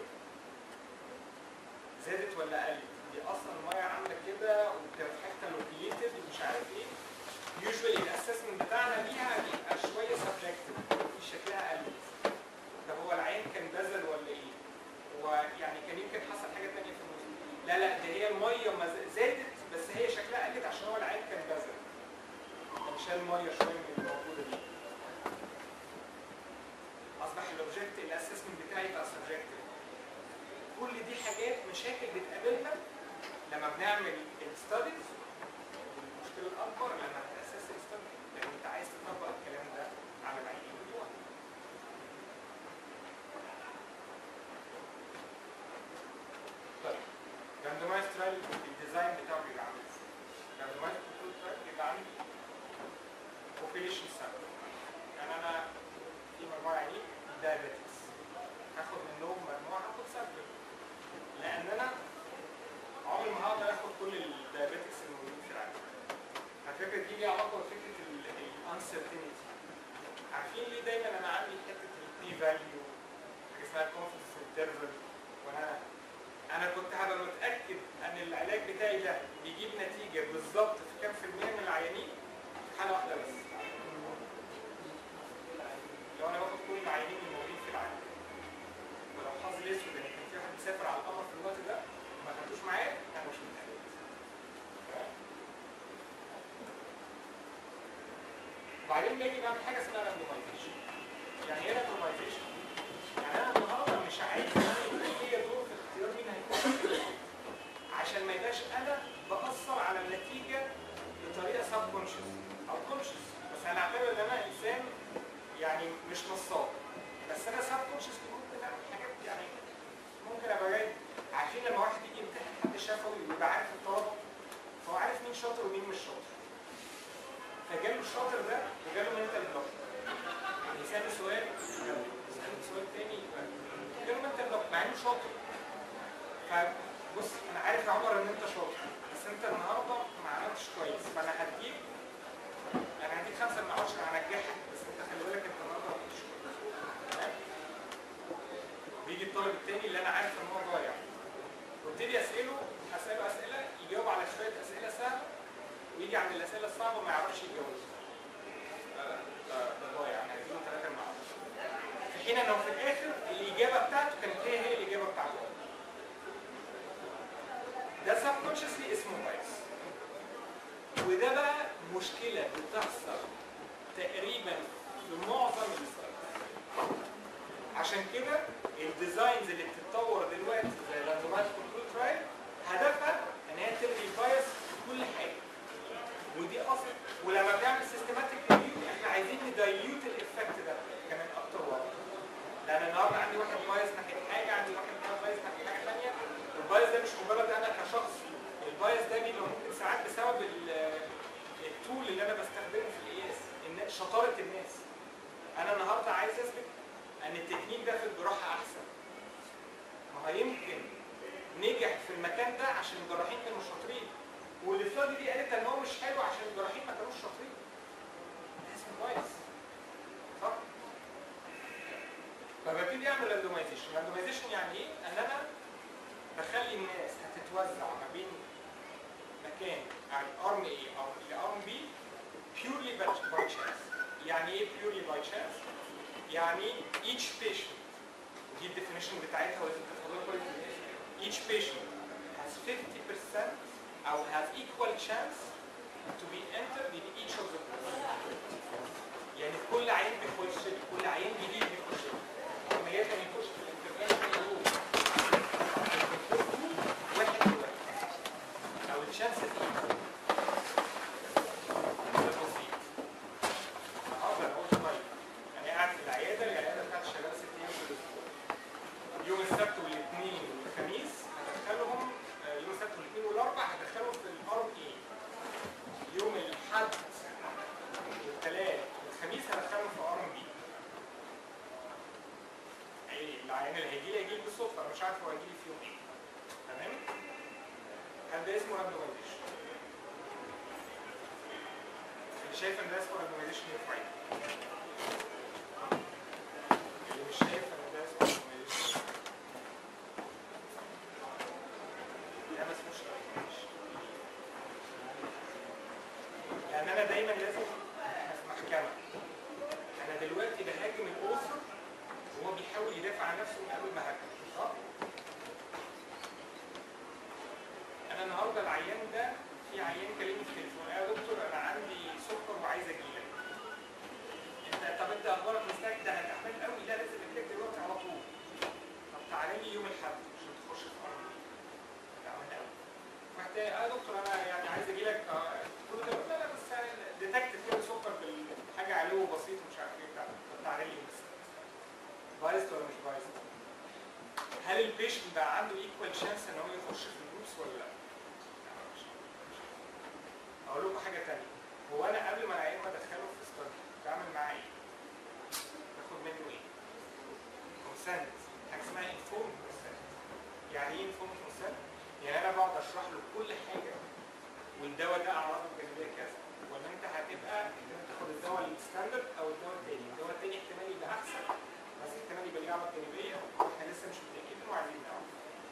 زادت ولا قلت دي اصلا الميه عامله كده وبتبقى في حته لوكيتد ومش عارف ايه يوجوالي الاسسمنت بتاعنا ليها بيبقى شويه سبجكتيف في شكلها قلت طب هو العين كان بذل ولا ايه؟ هو يعني كان يمكن حصل حاجه ثانيه في النص لا لا ده هي الميه ما ز- زادت بس هي شكلها قلت عشان هو العين كان بذل كان شال ميه شويه من اللي موجوده دي اصبح الاوبجكت الاسسمنت بتاعي بقى سبجكتيف كل دي حاجات مشاكل بتقابلنا لما بنعمل الستاديز المشكله الاكبر لما تاسس الستادي لان انت عايز تطبق الكلام ده على العينين بتوعك طيب راندومايز ترايل الديزاين بتاعه بيبقى عامل ازاي؟ راندومايز كنترول ترايل بيبقى عندي population sample يعني انا في مجموعه عينين diabetics هاخد منهم مجموعه هاخد سامبل لان انا عمري ما هقدر اخد كل الدايابيتكس الموجودين في العالم على فكره دي ليها علاقه بفكره الانسرتينتي عارفين ليه دايما انا عندي حته البي فاليو حاجه اسمها الكونفدنس انترفال وانا انا كنت هبقى متاكد ان العلاج بتاعي ده بيجيب نتيجه بالظبط في كام في الميه من العيانين في حاله واحده بس لو انا باخد كل العيانين الموجودين في العالم ولو حظي الاسود ان كان في واحد مسافر على القمر في الوقت ده ما خدتوش معاه انا مش متاكد وبعدين باجي بعمل حاجه اسمها راندومايزيشن يعني ايه راندومايزيشن؟ يعني انا النهارده مش عايز انا يكون ليا دور في اختيار مين هيكون عشان ما يبقاش انا باثر على النتيجه بطريقه سب كونشس او كونشس بس هنعتبر ان انا انسان يعني مش نصاب بس انا سب كونشس ممكن اعمل حاجات يعني ممكن ابقى جاي عارفين لما واحد يجي يمتحن حد شافه ويبقى عارف الطلبه فهو عارف مين شاطر ومين مش شاطر فجاله الشاطر ده وجاله منتال بلوك يسأل سؤال يسأل سؤال تاني جاله منتال بلوك مع انه شاطر فبص انا عارف يا عمر ان انت شاطر بس انت النهارده ما عملتش كويس فانا هديك انا هديك خمسه من عشره هنجحك بس انت خلي بالك انت النهارده ما كنتش كويس تمام؟ بيجي الطالب التاني اللي انا عارف ان هو ضايع وابتدي اساله اساله اسئله يجاوب على شويه اسئله سهله ويجي عند الاسئله الصعبه ما يعرفش يجاوب لا لا ده ده ضايع انا هديله ثلاثه من عشره في حين انه في الاخر الاجابه بتاعته كانت هي هي الاجابه بتاعته ده سب كونشسلي اسمه بايس وده بقى مشكله بتحصل تقريبا في معظم السلايدز عشان كده الديزاينز اللي بتتطور دلوقتي زي الراندومايز كنترول ترايل هدفها ان هي تلغي البايس في كل حاجه ودي اصل ولما بنعمل سيستماتيك ريفيو احنا عايزين ندايليوت الايفكت ده كمان اكتر واكتر لان النهارده عندي واحد بايس ناحيه حاجه عندي واحد بايس ناحيه حاجه ثانيه البايس ده مش مجرد انا كشخص البايس ده بيبقى ممكن ساعات بسبب ال- التول اللي انا بستخدمه في القياس ان شطاره الناس انا النهارده عايز اثبت ان التكنيك ده في الجراحه احسن ما هو يمكن نجح في المكان ده عشان الجراحين كانوا شاطرين والاستادي دي قالت ان هو مش حلو عشان الجراحين ما كانوش شاطرين ده اسمه كويس صح؟ فببتدي اعمل راندومايزيشن راندومايزيشن يعني ايه؟ ان انا بخلي الناس هتتوزع ما بين مكان يعني ارم ايه او ارم بي purely by by chance يعني ايه purely by chance؟ يعني each patient ودي الديفينيشن بتاعتها ولازم تاخدوها كويس each patient has 50% او has equal chance to be entered in each of the groups يعني كل عيان بيخش كل عيان جديد بيخش عمليات ما يخش في الانترفنشن جروب واحد لواحد او الشانس ايكوال ده بسيط اه ده هو طيب يعني قاعد في العياده العياده بتاعت شغاله ست ايام في الاسبوع يوم السبت والاثنين والخميس هدخلهم آه، يوم السبت والاثنين والاربع هدخلهم في الارم اي يوم الاحد والثلاث والخميس هدخلهم في ارم بي العيان اللي هيجي لي هيجي لي بالصدفه انا مش عارف هو هيجي لي في يوم ايه تمام هل ده اسمه راندومايزيشن اللي شايف ان ده اسمه راندومايزيشن يرفع ايده اللي مش شايف ان ده اسمه راندومايزيشن ده ما اسموش راندومايزيشن لان انا دايما لازم في محكمه انا دلوقتي بهاجم الاوثر وهو بيحاول يدافع عن نفسه من قبل ما هاجم صح؟ انا النهارده العيان ده في عيان كلمني في التليفون قال يا دكتور انا عندي سكر وعايز اجي لك انت طب انت اخبارك مستعد ده انا تعبان قوي لا لازم اجي لك دلوقتي على طول طب تعالى لي يوم الاحد عشان تخش في ارض تعبان قوي رحت يا دكتور انا يعني عايز اجي لك آه، قلت له لا لا بس يعني ديتكت كده سكر في حاجه علو بسيط ومش عارف ايه بتاع طب تعالى لي يوم السبت بايظ ولا مش بايظ؟ هل البيشنت بقى عنده ايكوال شانس ان هو يخش في الجروبس ولا لا؟ لا، مش- مش. اقول لكم حاجه ثانيه هو انا قبل ما العيان ما ادخله في ستادي بعمل معاه ايه؟ باخد منه ايه؟ كونسنت حاجه اسمها انفورم كونسنت يعني ايه انفورم كونسنت؟ يعني انا بقعد اشرح له كل حاجه والدواء ده اعراضه الجانبيه كذا ولا انت هتبقى تاخد الدواء الستاندرد او الدواء التاني الدواء التاني احتمال يبقى احسن بس احتمال يبقى ليه اعراض جانبيه واحنا لسه مش متاكدين وعايزين نعرف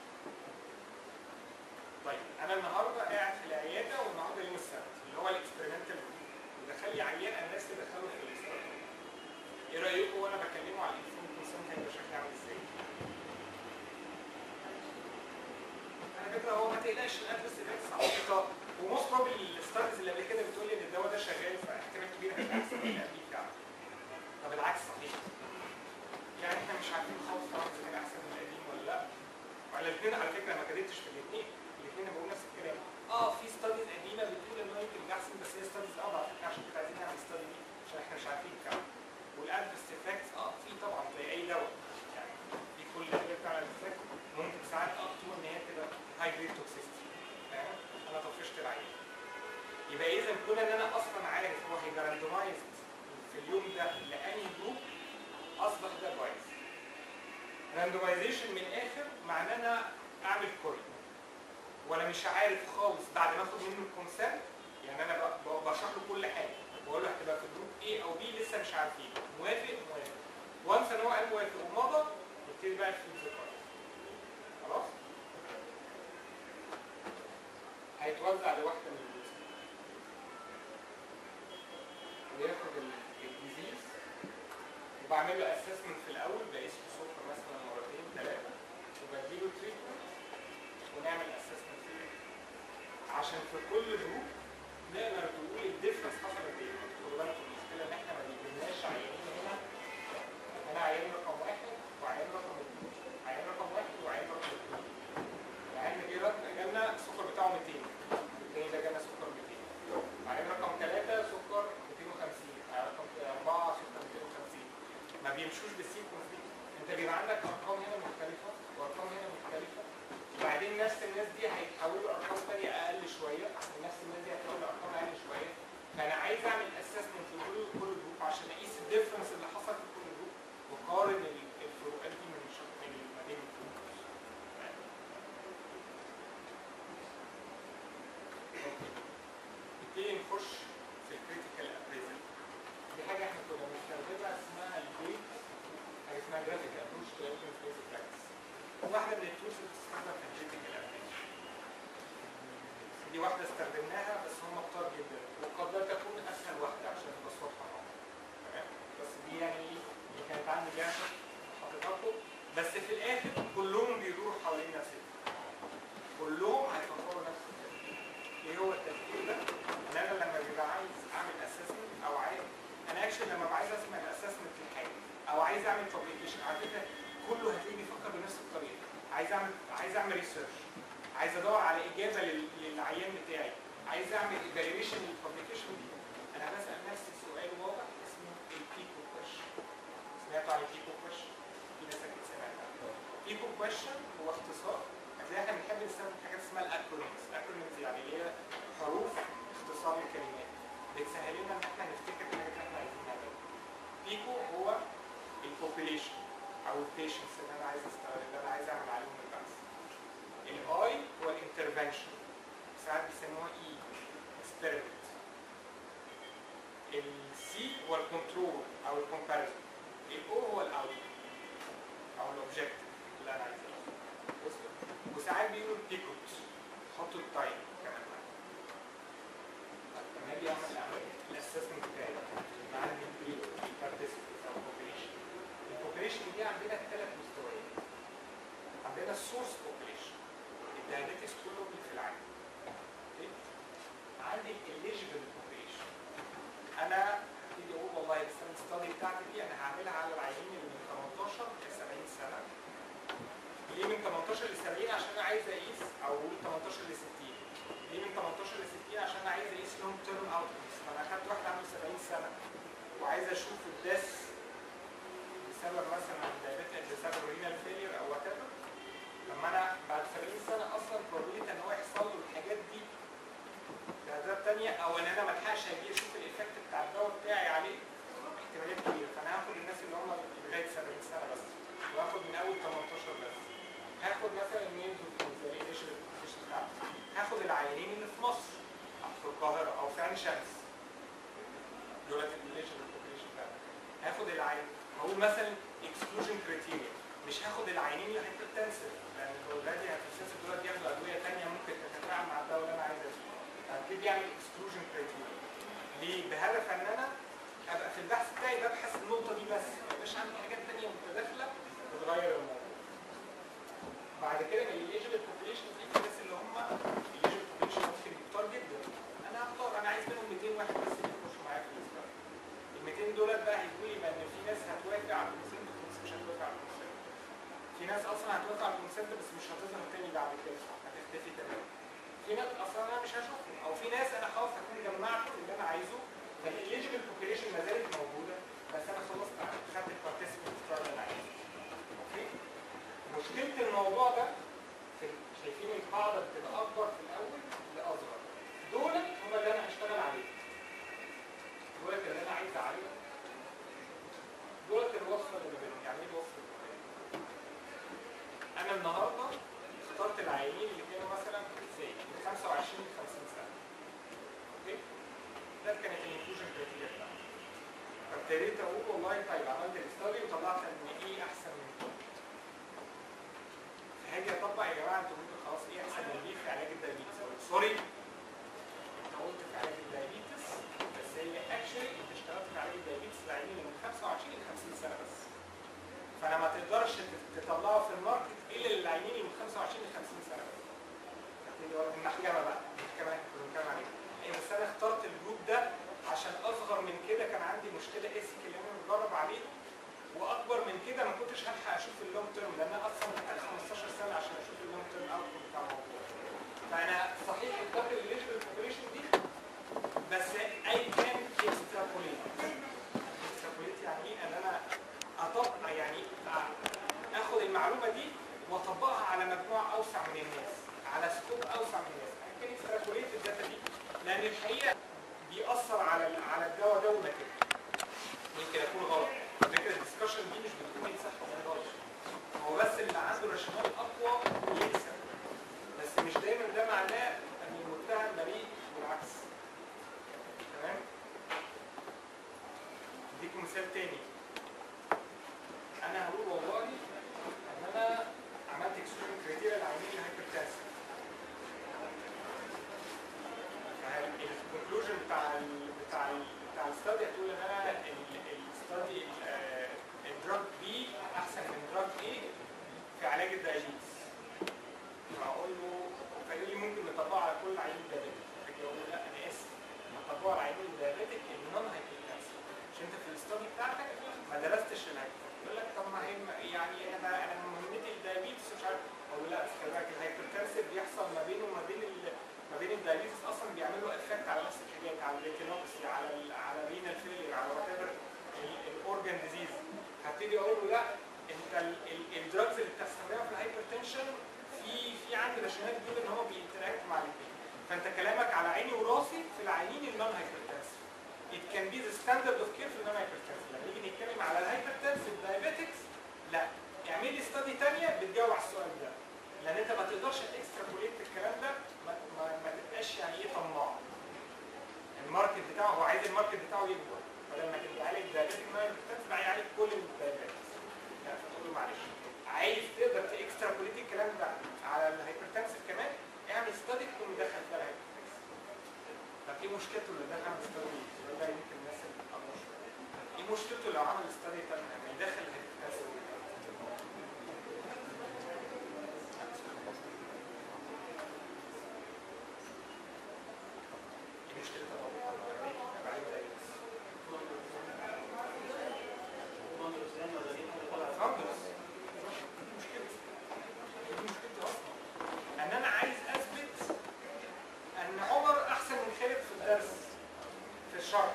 طيب انا النهارده قاعد في العياده والنهارده يوم السبت اللي هو الاكسبيرمنتال ودخل لي عيان انا نفسي ادخله في الاستاذ ايه رايكم وانا بكلمه على الانفورم كونسنت هيبقى شكله عامل ازاي؟ على فكره هو ما تقلقش الادرس ده اصدقاء وموست بروبلي الستاديز اللي قبل كده بتقول لي ان الدواء ده شغال فاحتمال كبير هيبقى احسن من اللي قبليه فعلا طب العكس صحيح يعني احنا مش عارفين خالص طبعا اذا كان احسن من القديم ولا لا وعلى الاثنين على فكره ما كدبتش في الاثنين الاثنين بقول نفس الكلام اه في ستاديز قديمه بتقول ان هو يمكن احسن بس هي ستاديز اضعف احنا عشان كده عايزين نعمل ستادي دي عشان احنا مش عارفين فعلا والادفرس افكتس اه في طبعا زي اي دواء يعني في كل حاجه بتعمل افكت ممكن ساعات اب تو ان هي تبقى هاي جريد توكسيستي فاهم انا طفشت العين يبقى اذا كون ان انا اصلا عارف هو هيبقى راندومايزد في اليوم ده لاني جروب اصبح ده كويس راندومايزيشن من الاخر معناه ان انا اعمل كل ولا مش عارف خالص بعد ما اخد منه الكونسنت يعني انا ب- ب- بشرح له كل حاجه بقول له هتبقى في جروب A او B لسه مش عارفين موافق موافق وانس ان هو قال موافق ومضى نبتدي بقى في الذكر خلاص هيتوزع لواحده من الجزء وياخد ال- الديزيز وبعمل له اسسمنت في الاول بقيس له سكر مثلا مرتين ثلاثه وبديله تريتمنت ونعمل اسسمنت في الآخر. عشان في كل جروب نقدر نقول الديفرنس حصلت ايه خدوا بالكم المشكله ان احنا ما بيجيبناش عيانين هنا انا عيان رقم واحد وعيان رقم اثنين عيان رقم واحد وعيان رقم اثنين العيان اللي جه رقم- جالنا السكر بتاعه 200 التاني ده جالنا سكر 200 عيان رقم ثلاثه سكر 250 عيان رقم اربعه سكر 250 ما بيمشوش بالسيكونس دي انت بيبقى عندك ارقام هنا مختلفه وارقام هنا مختلفه وبعدين نفس الناس دي هيتحولوا ارقام ثانيه اقل شويه ونفس الناس دي هتحول ارقام اقل شويه فانا عايز اعمل اسسمنت لكل كل جروب عشان اقيس الديفرنس اللي حصل في كل جروب واقارن ال- الفروقات دي من الشخص من ما بين الجروبس نبتدي نخش في الكريتيكال ابريزل دي حاجه احنا كنا بنستخدمها اسمها الجريد حاجه اسمها جرافيك ابروش تو انفلونس براكتس واحده من التولز اللي بتستخدم في الكريتيكال ابريزل دي واحده استخدمناها بس هم كتار جدا وقد لا تكون اسهل واحده عشان تبقى صوتها معاهم. تمام بس دي يعني ايه اللي كانت عندي جاهزه حاططها لكم بس في الاخر كلهم بيدوروا حوالين نفس الفكرة. كلهم هيفكروا نفس التفكير ايه هو التفكير ده؟ ان انا لما بيبقى عايز اعمل اسسمنت او عايز انا اكشن لما ببقى عايز اسمع الاسسمنت لحاجه او عايز اعمل بابليكيشن على فكره كله هتلاقيه بيفكر بنفس الطريقه عايز اعمل عايز اعمل ريسيرش عايز ادور على اجابه لل- للعيان بتاعي عايز اعمل ايفالويشن للبابليكيشن دي انا بسال نفسي سؤال واضح اسمه البيكو كويشن سمعتوا عن البيكو كويشن؟ في ناس اكيد سمعت عنه بيكو كويشن هو اختصار هتلاقي احنا بنحب نستخدم حاجات اسمها الاكرونيمز الاكرونيمز يعني اللي هي حروف اختصار الكلمات بتسهل لنا ان احنا نفتكر الحاجات اللي احنا عايزين نعملها بيكو هو البوبيليشن او البيشنس اللي انا عايز استخدم اللي انا عايز اعمل عليهم البحث الاي هو الانترفنشن ساعات بيسموها اي اكسبيرمنت السي هو الكنترول او الكومباريزون الاو هو الاوت او الاوبجيكتيف اللي انا عايز أوصله. وصل؟ وساعات بيقولوا البيكوت حطوا التايم كمان معاك. طب لما اجي اعمل اعمل الاسسمنت بتاعي مع البارتيسيبنت او البوبيليشن البوبيليشن دي عندنا ثلاث مستويات عندنا السورس بوبيليشن الدايابيتس كلهم اللي في العالم أوكي؟ عندي الاليجيبل بوبيليشن انا هبتدي اقول والله بس انا الستادي بتاعتي دي انا هعملها على العيانين اللي من 18 ل 70 سنه ليه من 18 ل 70 عشان انا عايز اقيس او اقول 18 ل 60 ليه من 18 ل 60 عشان انا عايز اقيس لهم تيرم اوتكمز فانا اخدت واحد عنده 70 سنه وعايز اشوف الدس بسبب مثلا diabetes بسبب رينال فيلير او وات ايفر لما انا بعد 70 سنه اصلا probability ان هو يحصل له الحاجات دي لاسباب تانية او ان انا ما الحقش اجي اشوف الايفكت بتاع الدواء بتاعي عليه احتمالات كبيره فانا هاخد الناس اللي هم لغايه 70 سنه بس واخد من اول 18 بس هاخد مثلا ميلز وفيلز بتاعتي هاخد العيانين اللي في مصر في القاهره او في عين شمس دولت الريليشن بوبيليشن بتاعتي هاخد العين هقول مثلا اكسكلوجن كريتيريا مش هاخد العينين اللي هيبرتنسف لان اوريدي هيبرتنسف دول بياخدوا ادويه ثانيه ممكن تتفاعل مع الدواء اللي انا عايز اشوفه هبتدي اعمل اكسكلوجن كريتيريا ليه؟ بهدف ان انا ابقى في البحث بتاعي ببحث النقطه دي بس ما يبقاش عندي حاجات ثانيه متداخله بتغير الموضوع بعد كده من الايجيبل بوبيليشن دي في الناس اللي هم الايجيبل بوبيليشن ممكن كتار جدا سنتر بس مش هتظهر تاني بعد كده هتختفي تماما في ناس اصلا انا مش هشوفهم او في ناس انا خلاص هكون جمعت اللي انا عايزه فالاليجبل بوبيليشن ما زالت موجوده بس انا خلصت خدت البارتيسيبنت اللي انا عايزه اوكي مشكله الموضوع ده في شايفين القاعده بتبقى اكبر في الاول لاصغر دول هم اللي انا هشتغل عليهم دول اللي انا عايز اعلمهم دول الوصفه اللي ما بينهم يعني ايه الوصفه اللي ما بينهم انا النهارده اخترت العيانين اللي كانوا مثلا زي من 25 ل 50 سنه اوكي ده كانت الانكلوجن كريتيريا بتاعتي فابتديت اقول والله طيب عملت الاستادي وطلعت ان ايه احسن من كده فهاجي اطبق يا جماعه انتوا ممكن خلاص ايه احسن من دي في علاج الدايابيتس سوري انت قلت في علاج الدايابيتس بس هي اكشلي انت اشتغلت في علاج الدايابيتس العيانين من 25 ل 50 سنه بس فانا ما تقدرش تطلعه في الماركت الا للعيانين اللي من 25 ل 50 سنه بس هتيجي ورا المحكمه بقى المحكمه احنا كنا بنتكلم عليها إيه بس انا اخترت الجروب ده عشان اصغر من كده كان عندي مشكله اسك اللي انا متدرب عليه واكبر من كده ما كنتش هلحق اشوف اللونج تيرم لان انا اصلا محتاج 15 سنه عشان اشوف اللونج تيرم اوتكم بتاع الموضوع فانا صحيح اخترت الليجل بوبيليشن دي بس اي كان اكسترابوليت اكسترابوليت يعني ايه ان انا اطبق يعني اخد المعلومه دي واطبقها على مجموعه اوسع من الناس على سكوب اوسع من الناس كان اكسترابوليت الداتا دي لان الحقيقه بيأثر على ال- على الدواء ده ونتيجته يمكن اكون غلط فكره الدسكشن دي مش بتكون صح ولا غلط هو بس اللي عنده راشونال اقوى يكسب بس مش دايما ده معناه ان المتهم بريء بالعكس تمام اديكم مثال تاني انا هقول والله ان انا عملت اكسكلوجن كريتيريا لعيانين الهايبرتنسن الكونكلوجن بتاع ال بتاع ال بتاع الستادي هتقول ان انا الستادي الدراج بي احسن من دراج ايه في علاج الدايابيتس فاقول له فيقول لي ممكن نطبقه على كل عيان دايابيتك فاجي اقول له لا انا اسف نطبقه على عيان الدايابيتك النون هايبرتنسن عشان انت في الستادي بتاعتك ما درستش الهايبرتنسن يقول لك طب ما هي يعني انا انا مهمتي الدايابيتس مش عارف اقول له لا بس خلي بالك الهايبرتنسن بيحصل ما بينه وما بين ال ما بين الدايابيتس اصلا بيعملوا افكت على نفس الحاجات على الريتينوبسي على ال على الرينال فيلير على وات ايفر الاورجان ديزيز هبتدي اقول له لا انت الدراجز اللي بتستخدمها في الهايبرتنشن في في عندي راشونال بيقول ان هو بينتراكت مع الاثنين فانت كلامك على عيني وراسي في العينين النون هايبرتنسن it can be the standard of care في النون هايبرتنسن لما نيجي نتكلم على الهايبرتنسن diabetics لا اعمل لي ستادي ثانيه بتجاوب على السؤال ده لان انت ما تقدرش تكسترابوليت الكلام ده ما, ما, ما تبقاش يعني ايه طماع الماركت بتاعه هو عايز الماركت بتاعه يكبر فلما تبقى عالج دايابيتك ما بتنفع يعالج كل الدايابيتكس لا فتقول له معلش عايز تقدر تكسترابوليت الكلام ده على الهايبرتنسف كمان اعمل ستادي تكون مدخل فيها الهايبرتنسف طب ايه مشكلته اللي دخل ستادي ده يمكن الناس اللي بتقدر شويه ايه مشكلته لو عمل ستادي تاني لما يدخل الهايبرتنسف ايه مشكلته لو عمل دايابيتس فانجلس دي مشكلتي دي مشكلتي اصلا ان انا عايز اثبت ان عمر احسن من خالد في الدرس في الشرح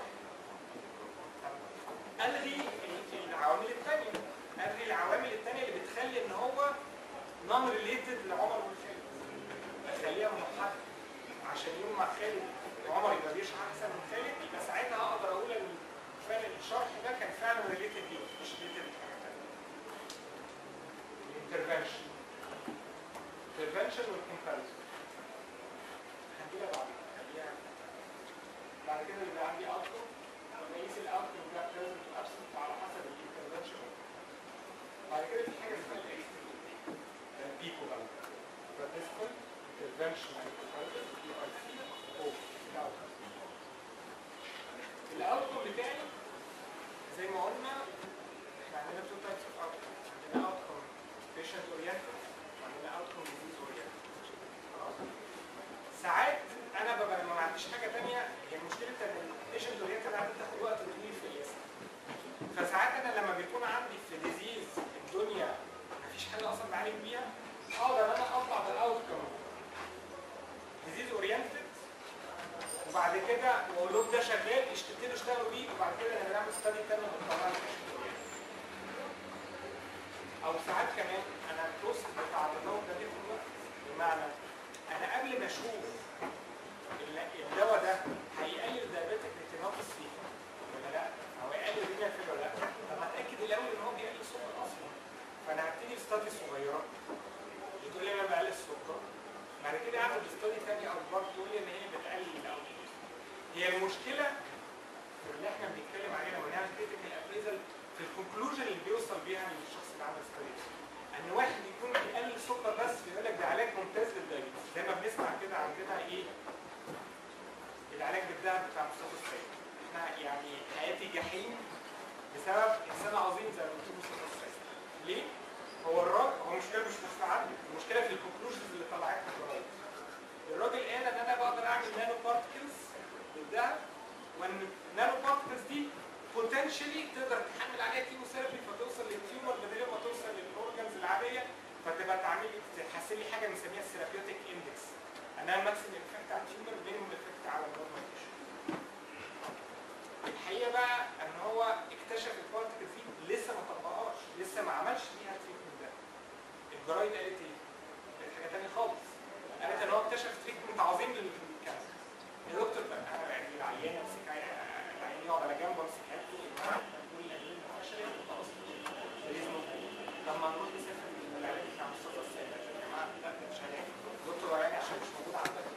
طب الغي ال- العوامل الثانيه الغي العوامل الثانيه اللي بتخلي ان هو نون ريليتد لعمر وخالد اخليها موحده عشان يوم ما خالد عمر يبقى بيشرح احسن من خالد يبقى ساعتها اقدر اقول ان فعلا الشرح ده كان فعلا ريليتد ليه مش ريليتد لحاجه ثانيه الانترفنشن الانترفنشن والكومباريزون هنجيبها بعدين خليها بعد كده يبقى عندي اوتكم بقيس الاوتكم ده بريزنت وابسنت على حسب الانترفنشن بعد كده في حاجه اسمها الاكس البيكو بقى بارتيسيبل انترفنشن الاوتكم بتاعي زي ما قلنا احنا عندنا تو تايبس اوف اوتكم عندنا اوتكم بيشنت اورينتد وعندنا اوتكم ديزيز اورينتد خلاص ساعات انا ببقى لما ما عنديش حاجه ثانيه هي مشكله ان البيشنت اورينتد عندي تاخد وقت طويل في القياس فساعات انا لما بيكون عندي في ديزيز الدنيا مفيش حاجه اصلا بعالج بيها واقول لهم ده شغال اشتغلوا اشتغلوا بيه وبعد كده انا بنعمل ستادي تاني ونطلع او ساعات كمان انا البوست بتاع النوم ده ليه دلوقتي بمعنى انا قبل ما اشوف ال- الدواء ده هيقلل دايابيتك ريتينوباثي ولا لا او هيقلل رينال فيل ولا لا طب هتاكد الاول ان هو بيقلل السكر اصلا فانا هبتدي بستادي صغيره بتقول لي انا بقلل السكر بعد كده اعمل ستادي ثانيه اكبر تقول لي ان هي بتقلل او هي المشكله اللي احنا بنتكلم عليها لما نعمل كريتيكال ابريزل في الكونكلوجن اللي بيوصل بيها للشخص اللي عمل ستادي ان واحد يكون بيقلل سكر بس بيقول لك ده علاج ممتاز للدايبيتس زي ما بنسمع كده عندنا ايه العلاج بالذهب بتاع مصطفى السيد احنا يعني حياتي جحيم بسبب انسان عظيم زي ما قلت مصطفى السيد ليه؟ هو الراجل هو المشكله مش في عنده المشكله في الكونكلوجنز اللي طلعتها في الراجل الراجل قال ان انا بقدر اعمل نانو بارتكلز بالذهب وان النانو بارتكلز دي بوتنشالي تقدر تحمل عليها كيموثيرابي فتوصل للتيومر بدل ما توصل للاورجنز العاديه فتبقى تعمل لي تحسن لي حاجه بنسميها الثيرابيوتيك اندكس انها ماكسيمم افكت على التيومر مينيمم افكت على النورمال تيشو الحقيقه بقى ان هو اكتشف البارتكلز دي لسه ما طبقهاش لسه ما عملش بيها التريتمنت ده الجرايد قالت ايه؟ قالت حاجه ثانيه خالص قالت ان هو اكتشف تريتمنت عظيم للكانسر يا دكتور بقى انا يعني العيان امسك العيان يقعد على جنبه امسك حالته يقول لي فشلت خلاص طب ما نروح نسافر العلاج بتاع مصطفى السيد يا جماعه لا ده مش علاج دكتور علاج عشان مش موجود عندك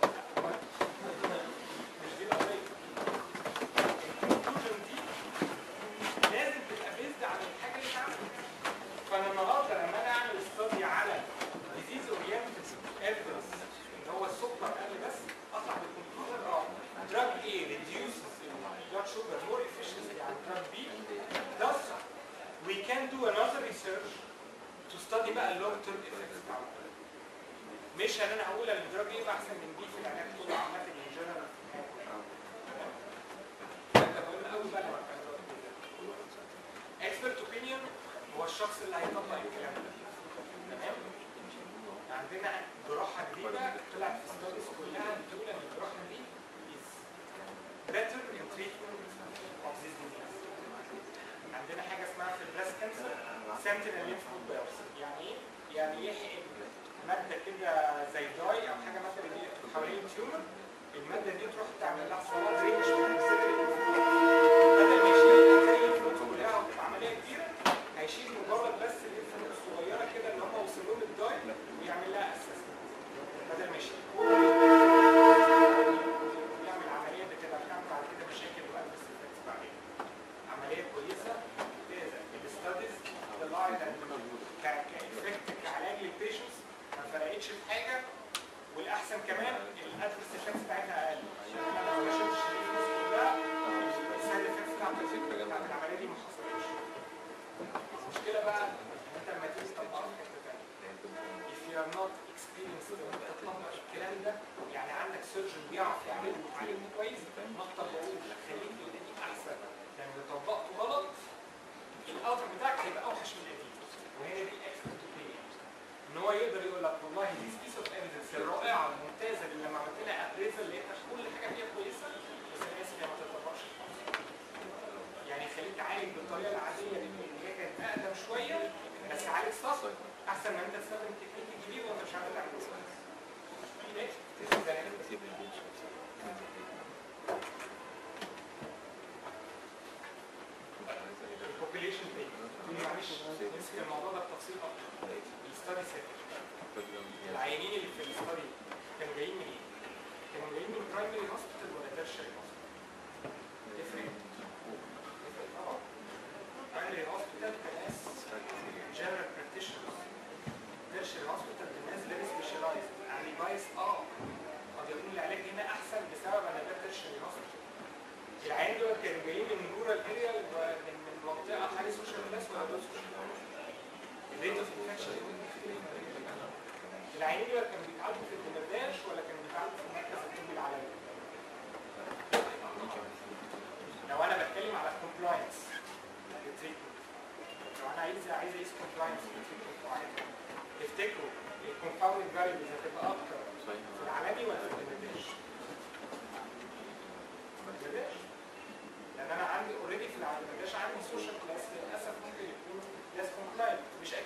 مش دي القضيه الكونكلوجن دي لازم تبقى بيزد على الحاجه اللي اتعملت فانا النهارده لما انا اعمل استادي على ديزيز اورينتد ايفيدنس اللي هو السكر قل بس اطلع بالكونكلوجن اه دراج ايه ريديوسز البلاد شوجر مور efficiently عن دراج بي thus we can do another research to study بقى اللونج تيرم effects بتاعه مش ان انا هقول ان الدراج ايه احسن من بي في العلاج كله عامه ان جنرال ده مهم قوي بقى لما اكسبرت اوبينيون هو الشخص اللي هيطبق الكلام ده تمام عندنا جراحه جديده طلعت في ستاديز كلها بتقول ان الجراحه دي is better in treatment of this disease عندنا حاجه اسمها في البريست كانسر sentinel lymph node biopsy يعني ايه؟ يعني يحقن ماده كده زي داي او حاجه ماده اللي هي حوالين التيومر الماده دي تروح تعمل لها صلاه درينج من الصدر بدل ما يشيل زي الفلوس كلها وتبقى عمليه كبيره هيشيل مجرد بس الليمف نود الصغيره كده اللي هم وصلوا له الداي ويعمل لها اساس بدل ما يشيل يعمل عمليه بتبقى بتعمل بعد كده مشاكل وقلب السيرفكس بعدين عمليه كويسه ممتازه الستاديز طلعت ان كافكت كعلاج للبيشنتس ما فرقتش في حاجه والاحسن كمان الادفرس افكتس بتاعتها اقل يعني انا لو ما شلتش الفلوس كلها السايد افكتس بتاعت الفكره بتاعت العمليه دي ما حصلتش المشكله بقى ان انت لما تيجي تطبقها في حته ثانيه if you are not experienced ان انت تطبق الكلام ده يعني عندك سيرجن بيعرف يعمله ويعلمه كويس ما تطبقوش خليك القديم احسن لان لو طبقته غلط الاوتر بتاعك هيبقى اوحش من القديم وهي دي اكسبرت اوبينيون ان هو يقدر يقول لك والله دي بيس اوف ايفيدنس الرائعه الممتازه اللي لما عملت لها ابريزل لقيتها كل حاجه فيها كويسه بس انا اسف هي ما تطبقش في مصر. يعني خليك تعالج بالطريقه العاديه دي اللي هي كانت اقدم شويه بس عالج صح احسن ما انت تستخدم تكنيك جديد وانت مش عارف تعمله كويس. ليه؟ البوبيليشن بيت معلش نمسك الموضوع ده بتفصيل اكتر الستادي سيت العيانين اللي في الستادي كانوا جايين من ايه؟ كانوا جايين من برايمري هوسبيتال ولا تيرشري هوسبيتال؟ تفرق؟ تفرق طبعا برايمري هوسبيتال كناس جنرال براكتيشنرز تيرشري هوسبيتال كناس فيري سبيشاليزد يعني بايس اه قد يكون العلاج هنا احسن بسبب ان ده تيرشري هوسبيتال العيان دول كانوا جايين من رورال اريا من من منطقه هاي سوشيال كلاس ولا لو سوشيال الريت اوف انفكشن العيانين دول كانوا بيتعالجوا في الدمرداش ولا كانوا بيتعالجوا في المركز الطبي العالمي؟ لو انا بتكلم على الكومبلاينس لو انا عايز عايز اقيس كومبلاينس معين تفتكروا الكومباوند فاريبلز هتبقى اكتر في العالمي ولا في الدمرداش؟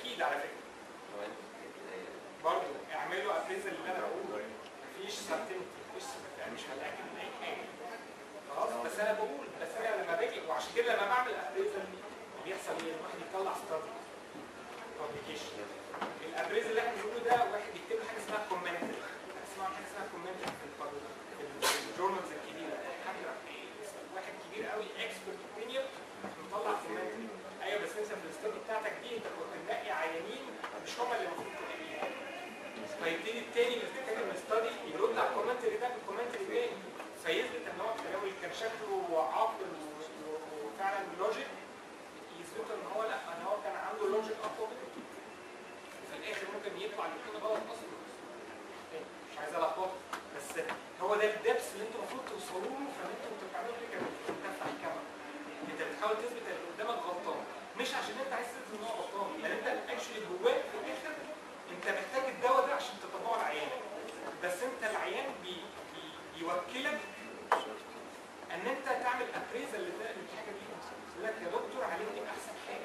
اكيد على فكره برضه اعملوا ابريزل اللي انا بقوله مفيش سيرتينتي مفيش مش متاكد من اي حاجه خلاص بس انا بقول بس انا لما باجي وعشان كده لما بعمل ابريزل بيحصل ايه؟ الواحد يطلع ستادي بابليكيشن الابريزل اللي احنا بنقوله ده واحد يكتب له حاجه اسمها كومنتري اسمها حاجه اسمها كومنتري في البابل- في الجورنالز الكبيره حد راح واحد كبير قوي اكسبرت اوبينيون مطلع كومنتري ايوه بس انت في الاستادي بتاعتك دي انت كنت منقي عيانين مش هم اللي المفروض تنقيهم فيبتدي التاني اللي بيتكلم من الاستادي يرد على الكومنتري ده بالكومنتري تاني فيثبت ان هو التناول كان شكله عاقل و- و- وفعلا لوجيك يثبت ان هو لا ان هو كان عنده لوجيك اقوى منه في الاخر ممكن يطلع يكون غلط اصلا مش عايز الخبط بس هو ده الدبس اللي انتوا المفروض توصلوا له فان انتوا انتوا بتعملوا كده بتفتح الكاميرا انت بتحاول تثبت ان اللي قدامك غلطان مش عشان انت عايز تثبت ان هو غلطان لان انت اكشلي جواك في الاخر انت محتاج الدواء ده عشان تطبقه على العيان بس انت العيان بي بي بيوكلك ان انت تعمل ابريزل للحاجه دي يقول لك يا دكتور علمني احسن حاجه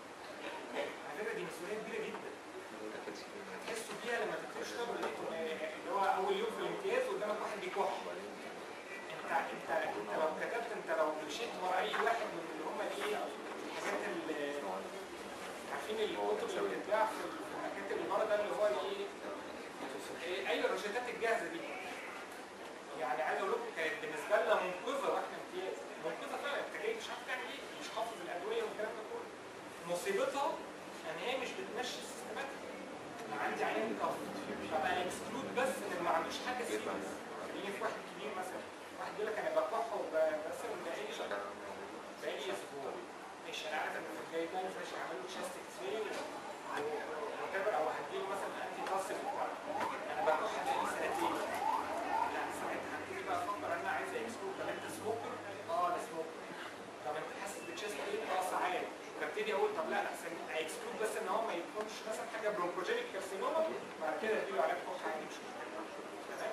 على فكره دي مسؤوليه كبيره جدا هتحسوا بيها لما تبتدوا تشتغلوا اللي هو اول يوم في الامتياز قدامك واحد بيكح انت انت انت لو كتبت انت لو مشيت ورا اي واحد من اللي هم ايه الحاجات اللي عارفين الكتب اللي بتتباع في المكاتب اللي بره ده اللي هو ايه ايه اي الروشتات الجاهزه دي يعني عايز اقول لكم كانت بالنسبه لنا منقذه واحنا امتياز منقذه فعلا انت جاي مش عارف تعمل ايه مش حافظ الادويه والكلام ده كله مصيبتها ان هي مش بتمشي سيستماتيك انا عندي عيان كف فبقى اكسكلود بس ان ما عندوش حاجه سيريس يجي في واحد كبير مثلا واحد يقول لك انا بكح وبرسم بقالي بقالي اسبوع مش انا عارف ان في الجاي ده مش هعمل له تشيست اكس راي او هديله مثلا انتي كاسل انا بكح بقالي سنتين لا ساعتها هبتدي بقى افكر انا عايز اكسكلود طب انت سموكر؟ اه انا سموكر طب انت حاسس بتشيست ايه؟ اه ساعات فابتدي اقول طب لا احسن اكسكلود بس ان هو ما يكونش مثلا حاجه برونكوجينيك كارسينوما بعد كده اديله علاج كحه عادي مش مشكله تمام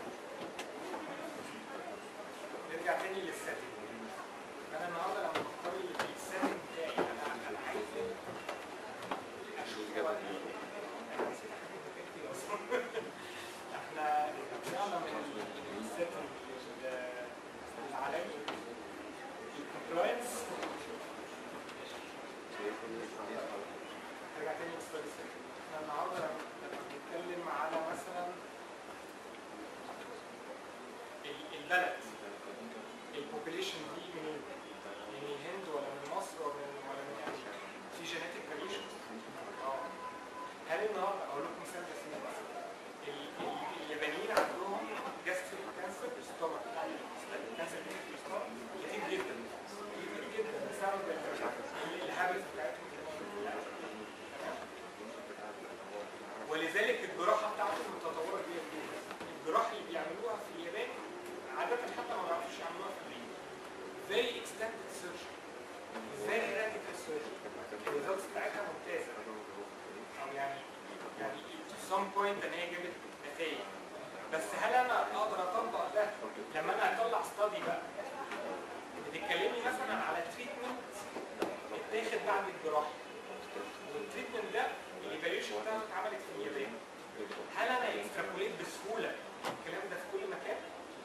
نرجع تاني للسيتنج انا النهارده لما بختار السيتنج بتاعي انا انا عايز اشوف هو ايه انا نسيت حاجه كتير كتير اصلا احنا طلعنا من السيتنج العلاج الكومبلاينس نرجع تاني للسؤال السابق احنا النهارده لما بنتكلم على مثلا ال- البلد البوبوليشن دي منين؟ من الهند ولا من مصر ولا من ولا من امريكا؟ في جينيتك فاريشن؟ اه هل النهارده اقول لكم مثال بس ال- ال- اليابانيين عندهم جاستريك كانسر في الستومك كانسر في الستومك كتير جدا كتير جدا بسبب ال- الهابت بتاعتهم ولذلك الجراحه بتاعتهم متطوره جدا الجراحه اللي بيعملوها في اليابان عاده حتى ما بيعرفوش يعملوها في امريكا very extended surgery very radical surgery الريزلتس بتاعتها ممتازه او يعني يعني to some point ان هي جابت نتائج بس هل انا اقدر اطبق ده لما انا اطلع ستادي بقى بتتكلمي مثلا على تريتمنت اتاخد بعد الجراحه والتريتمنت ده الايفاليوشن بتاعته اتعملت في اليابان هل انا اكسترابوليت بسهوله الكلام ده في كل مكان؟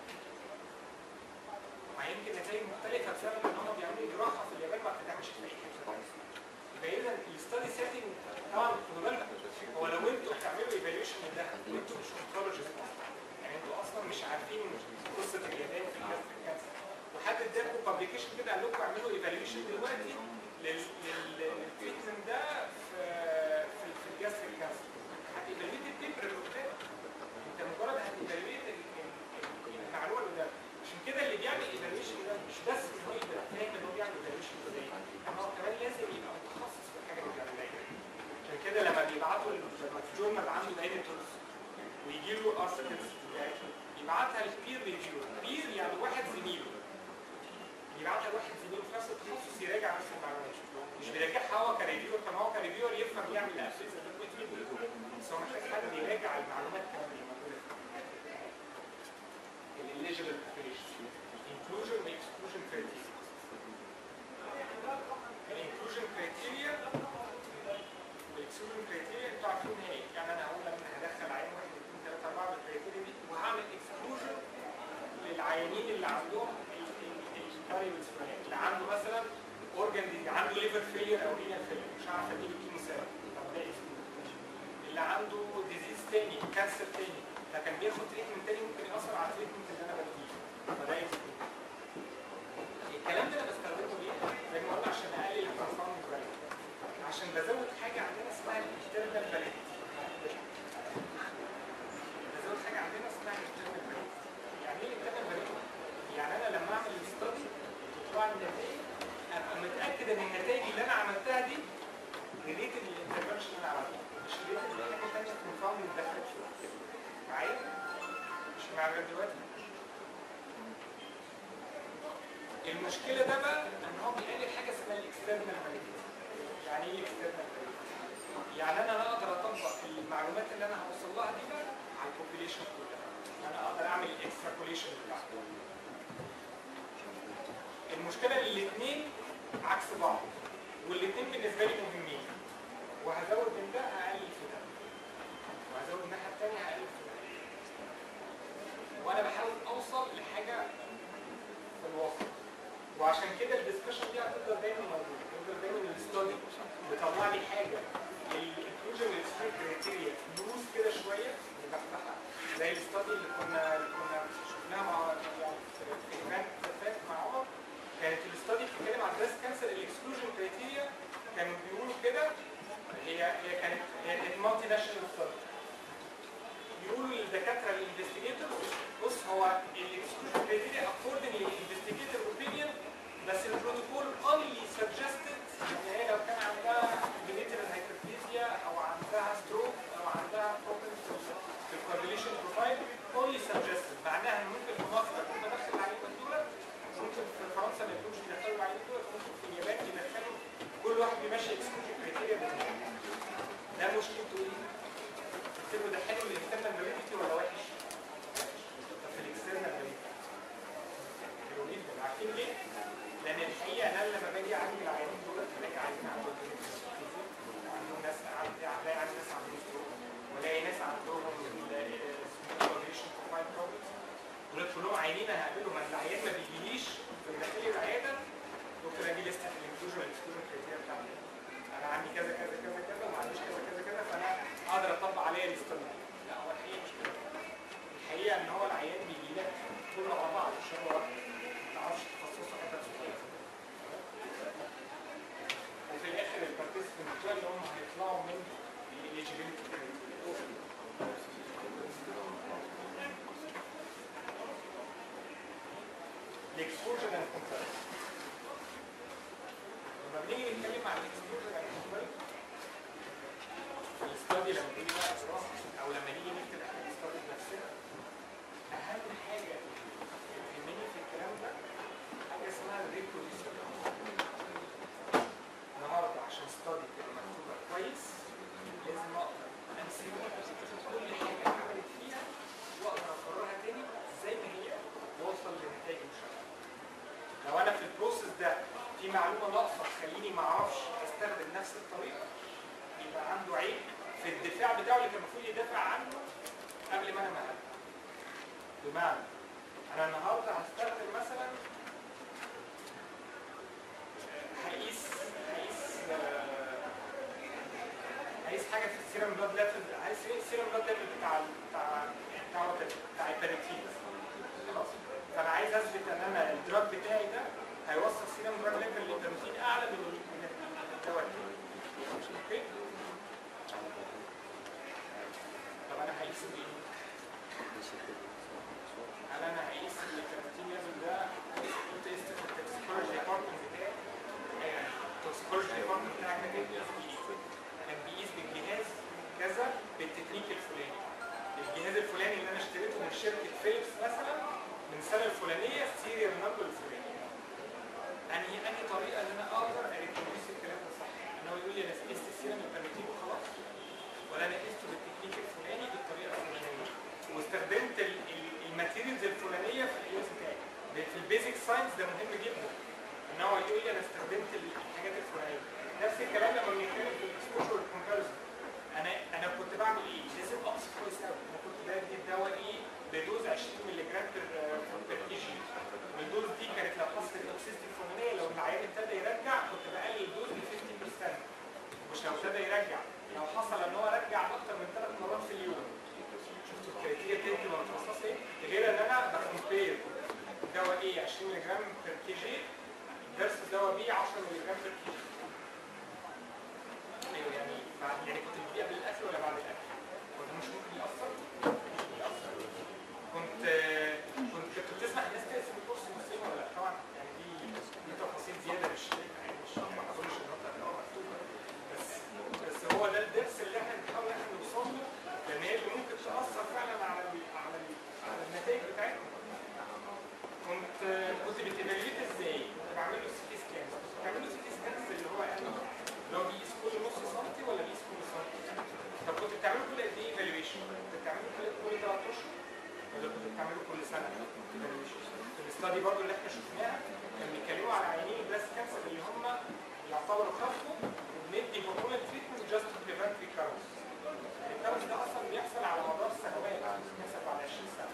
ما يمكن نتائج مختلفه بسبب ان هم بيعملوا جراحه في اليابان ما بتتعملش في اي حته ثانيه. يبقى اذا الستادي سيتنج طبعا خدوا بالكم هو لو انتوا بتعملوا ايفاليوشن ده وانتوا مش اونكولوجيست يعني انتوا اصلا مش عارفين قصه اليابان في الكانسر وحد اداكم بابليكيشن كده قال لكم اعملوا ايفاليوشن دلوقتي للتريتمنت ده في في في الجاستريك كانسر هتيفاليوت البيبر اللي قدامك انت مجرد هتيفاليوت المعلومه اللي قدامك عشان كده اللي بيعمل ايفاليوشن ده مش بس ان هو يبقى فاهم ان هو بيعمل ايفاليوشن ازاي اما هو كمان لازم يبقى متخصص في الحاجه اللي بيعملها عشان كده لما بيبعتوا لما في جورنال عنده اديتورز ويجي له ارتكلز يبعتها للبير ريفيو بير يعني واحد زميله يبعتها لواحد زميله في نفس التخصص يراجع نفس المعلومات مش بيراجعها هو كريفيور طب ما هو كريفيور يفهم يعمل الاساس بس هو محتاج حد يراجع المعلومات كمان اللي موجوده في الاليجبل population inclusion و exclusion criteria الانكلوجن كرايتيريا والاكسكلوجن كرايتيريا اللي عندهم الفاريبلز اللي عنده مثلا اورجان عنده ليفر فيلير او رينال فيلير مش عارف اديله كيموثيرابي طب ده اسمه اللي عنده ديزيز تاني كانسر تاني فكان بياخد تريتمنت تاني ممكن ياثر على التريتمنت اللي انا بديه فده اسمه الكلام ده انا بستخدمه ليه؟ زي ما قلنا عشان اقلل الكونفاوند فاليو عشان بزود حاجه عندنا اسمها الانترنال فاليديتي بزود حاجه عندنا اسمها الانترنال فاليديتي يعني ايه الانترنال فاليديتي؟ يعني انا لما اعمل الاستادي تطلع لي النتائج ابقى متاكد ان النتائج اللي انا عملتها دي ريليتد للانترفنشن اللي انا عملته مش ريليتد لحاجه ثانيه كونفاوند دخلت فيها معايا؟ مش معايا دلوقتي؟ المشكله ده بقى ان هو بيقلل حاجه اسمها الاكسترنال فاليديتي يعني ايه اكسترنال فاليديتي؟ يعني انا لا اقدر اطبق المعلومات اللي انا هوصل لها دي بقى على البوبيليشن كلها انا اقدر اعمل الاكسترابوليشن بتاعته المشكله ان الاثنين عكس بعض والاثنين بالنسبه لي مهمين وهزود من ده هقلل في ده وهزود الناحيه الثانيه هقلل في ده وانا بحاول اوصل لحاجه في الوسط وعشان كده الدسكشن دي هتفضل دايما موجوده هتفضل دايما الاستادي بيطلع لي حاجه الانكلوجن والاكسكلوجن كريتيريا لوز كده شويه مفتحه زي الاستادي اللي كنا اللي كنا شفناها مع يعني في ايفنت فات مع عمر كانت الاستادي بتتكلم عن بريست كانسر الاكسكلوجن كريتيريا كانوا بيقولوا كده هي هي كانت هي كانت مالتي ناشونال ستادي بيقولوا للدكاتره الانفستيجيتورز بص هو الاكسكلوجن كريتيريا اكوردنج للانفستيجيتور اوبينيون بس البروتوكول only suggested ان هي لو كان عندها بيليترال هايبرتيزيا او عندها ستروك او عندها problems في الكورديليشن بروفايل only suggested معناها ان ممكن في مصر يكون بدخل العينه دول ممكن في فرنسا ما يكونش بيدخلوا العينه دول ممكن في اليابان يدخلوا كل واحد بيمشي اكسكلوجن كريتيريا ده مشكلته ايه؟ الفيلم ده حلو للاكسترنال فاليديتي ولا وحش؟ طب في الاكسترنال فاليديتي حلو جدا عارفين ليه؟ لان الحقيقه انا لما باجي اعالج العيانين دول بلاقي عيانين عندهم عندهم ناس هتلاقي عندي ناس عندهم ستروك والاقي ناس عندهم كورديشن بروفايل بروبلمز دول كلهم عيانين انا هقابلهم انا العيان ما بيجيليش في داخل العياده ممكن اجي لسته في الانكلوجن والاكسكلوجن كريتيريا بتاعتي انا عندي كذا كذا كذا كذا وما عنديش كذا كذا كذا فانا اقدر اطبق عليها الاستمرار لا هو الحقيقه مش كده الحقيقه ان هو العيان بيجي لك كله على بعض مش هو واحد ما تعرفش تخصصه حتى صغيره وفي الاخر البارتيسيبنت بتوع اللي هم هيطلعوا من الاليجيبيلتي الاكسبوجر اند كومباريشن لما بنيجي نتكلم عن الاكسبوجر اند كومباريشن الاستادي لما بيجي بقى دراسه او لما نيجي نكتب احنا الاستادي بنفسنا اهم حاجه يهمني في الكلام ده حاجه اسمها الريبروديوسر النهارده عشان استادي تبقى مكتوبه كويس لازم اقدر امسك كل حاجه عملت فيها واقدر اكررها تاني زي ما هي واوصل لنتائج مشابهه لو انا في البروسيس ده في معلومه ناقصه تخليني ما اعرفش استخدم نفس الطريقه يبقى عنده عيب في الدفاع بتاعه اللي كان المفروض يدافع عنه قبل ما انا ما أهدف. بمعنى انا النهارده هستخدم مثلا آه، هقيس هقيس آه، هقيس حاجه في السيرم بلاد ليفل عايز السيرم بلاد ليفل بتاع بتاع بتاع بتاع الباريتين خلاص فانا عايز اثبت ان انا الدراج بتاعي ده هيوصل سيرم دراج ليفل للبروتين اعلى من من الدواء التاني. اوكي طب انا هقيسه بايه؟ هل انا هقيس الكراتين ليفل ده تيست في التوكسيكولوجي ديبارتمنت بتاعي؟ يعني التوكسيكولوجي ديبارتمنت بتاعي ده كان بيقيس بايه؟ كان بيقيس بالجهاز كذا بالتكنيك الفلاني الجهاز الفلاني اللي انا اشتريته من شركه فيليبس مثلا من السنه الفلانيه سيريال نمبر الفلاني انهي انهي طريقه ان انا اقدر اريكومنس الكلام ده صح ان هو يقول لي انا قست السيرم البرميتين وخلاص ولا انا قسته بالتكنيك الفلاني بالطريقه الفلانيه واستخدمت ال- ال- الماتيريالز الفلانيه في القياس بتاعي ده في البيزك ساينس ده مهم جدا ان هو يقول لي انا استخدمت الحاجات الفلانيه نفس الكلام لما بنتكلم في الاكسبوجر والكومباريزون انا انا كنت بعمل ايه؟ لازم اقصد كويس قوي انا كنت بدي الدواء ايه بدوز 20 مللي جرام بير بير كي جي 20 مللي جرام بير كي جي فيرسس دواء بي 10 مللي جرام بير كي جي ايوه يعني بعد- يعني كنت بتبيع قبل الاكل ولا بعد الاكل؟ ولا مش ممكن يأثر؟ مش بيأثر كنت كنت كنت بتسمع الناس تقسم الكورس نصين ولا لا؟ طبعا يعني دي دي تفاصيل زياده مش يعني مش ما اظنش ان هو هتبقى مكتوبه بس بس هو ده الدرس اللي احنا بنحاول احنا نوصل له لان هي اللي ممكن تاثر فعلا على ال على ال على النتائج بتاعتنا كنت كنت بتيفاليوت ازاي؟ كنت بعمل له سي تي سكان كنت بعمل له سي تي سكان اللي هو يعني اللي هو بيقيس كل نص سنتي ولا بيقيس كل سنتي؟ طب كنت بتعمله كل قد ايه ايفالويشن؟ كنت بتعمله كل كل ثلاث اشهر؟ ولا كنت بتعمله كل سنه ايفالويشن؟ في الاستادي برضه اللي احنا شفناها كان بيتكلموا على عيانين البلاست كانسر اللي هم يعتبروا خفوا وبندي هرمونال تريتمنت جاست تو بريفنت ريكارنس. الريكارنس ده اصلا بيحصل على مدار سنوات بيحصل بعد 20 سنه.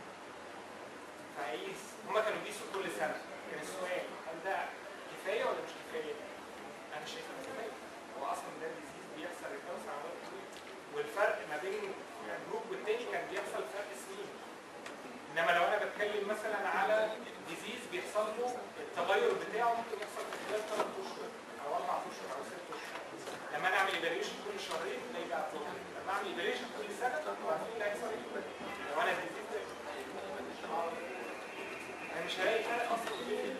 فقيس هما كانوا بيقيسوا كل سنه كان السؤال هل ده كفايه ولا مش كفايه؟ انا شايف انه كفايه هو اصلا ده ديزيز بيحصل ريكارنس على مدار طويل والفرق ما بين الجروب والتاني كان بيحصل فرق سنين انما لو انا بتكلم مثلا على ديزيز بيحصل له التغير بتاعه ممكن يحصل في خلال ثلاث اشهر او اربع اشهر او ست اشهر لما انا اعمل ايفاليوشن كل شهرين ده يبقى بروبلم لما اعمل ايفاليوشن كل سنه طب عارفين اللي هيحصل ايه لو انا الديزيز ده انا مش هلاقي فرق اصلا بين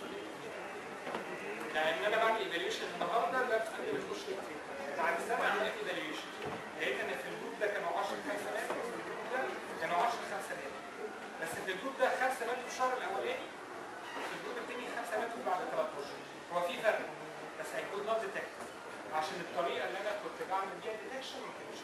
لان انا بعمل ايفاليوشن النهارده ده في قبل الخش بعد سنه عملت ايفاليوشن لقيت ان في الجروب ده كانوا 10 5 مات وفي الجروب ده كانوا 10 5 مات بس في الجروب ده 5 ماتوا في الشهر الاولاني في الجروب الثاني 5 ماتوا بعد 3 اشهر هو في فرق بس هيكون نوت ديتكت عشان الطريقه اللي انا كنت بعمل بيها ديتكشن ما كانتش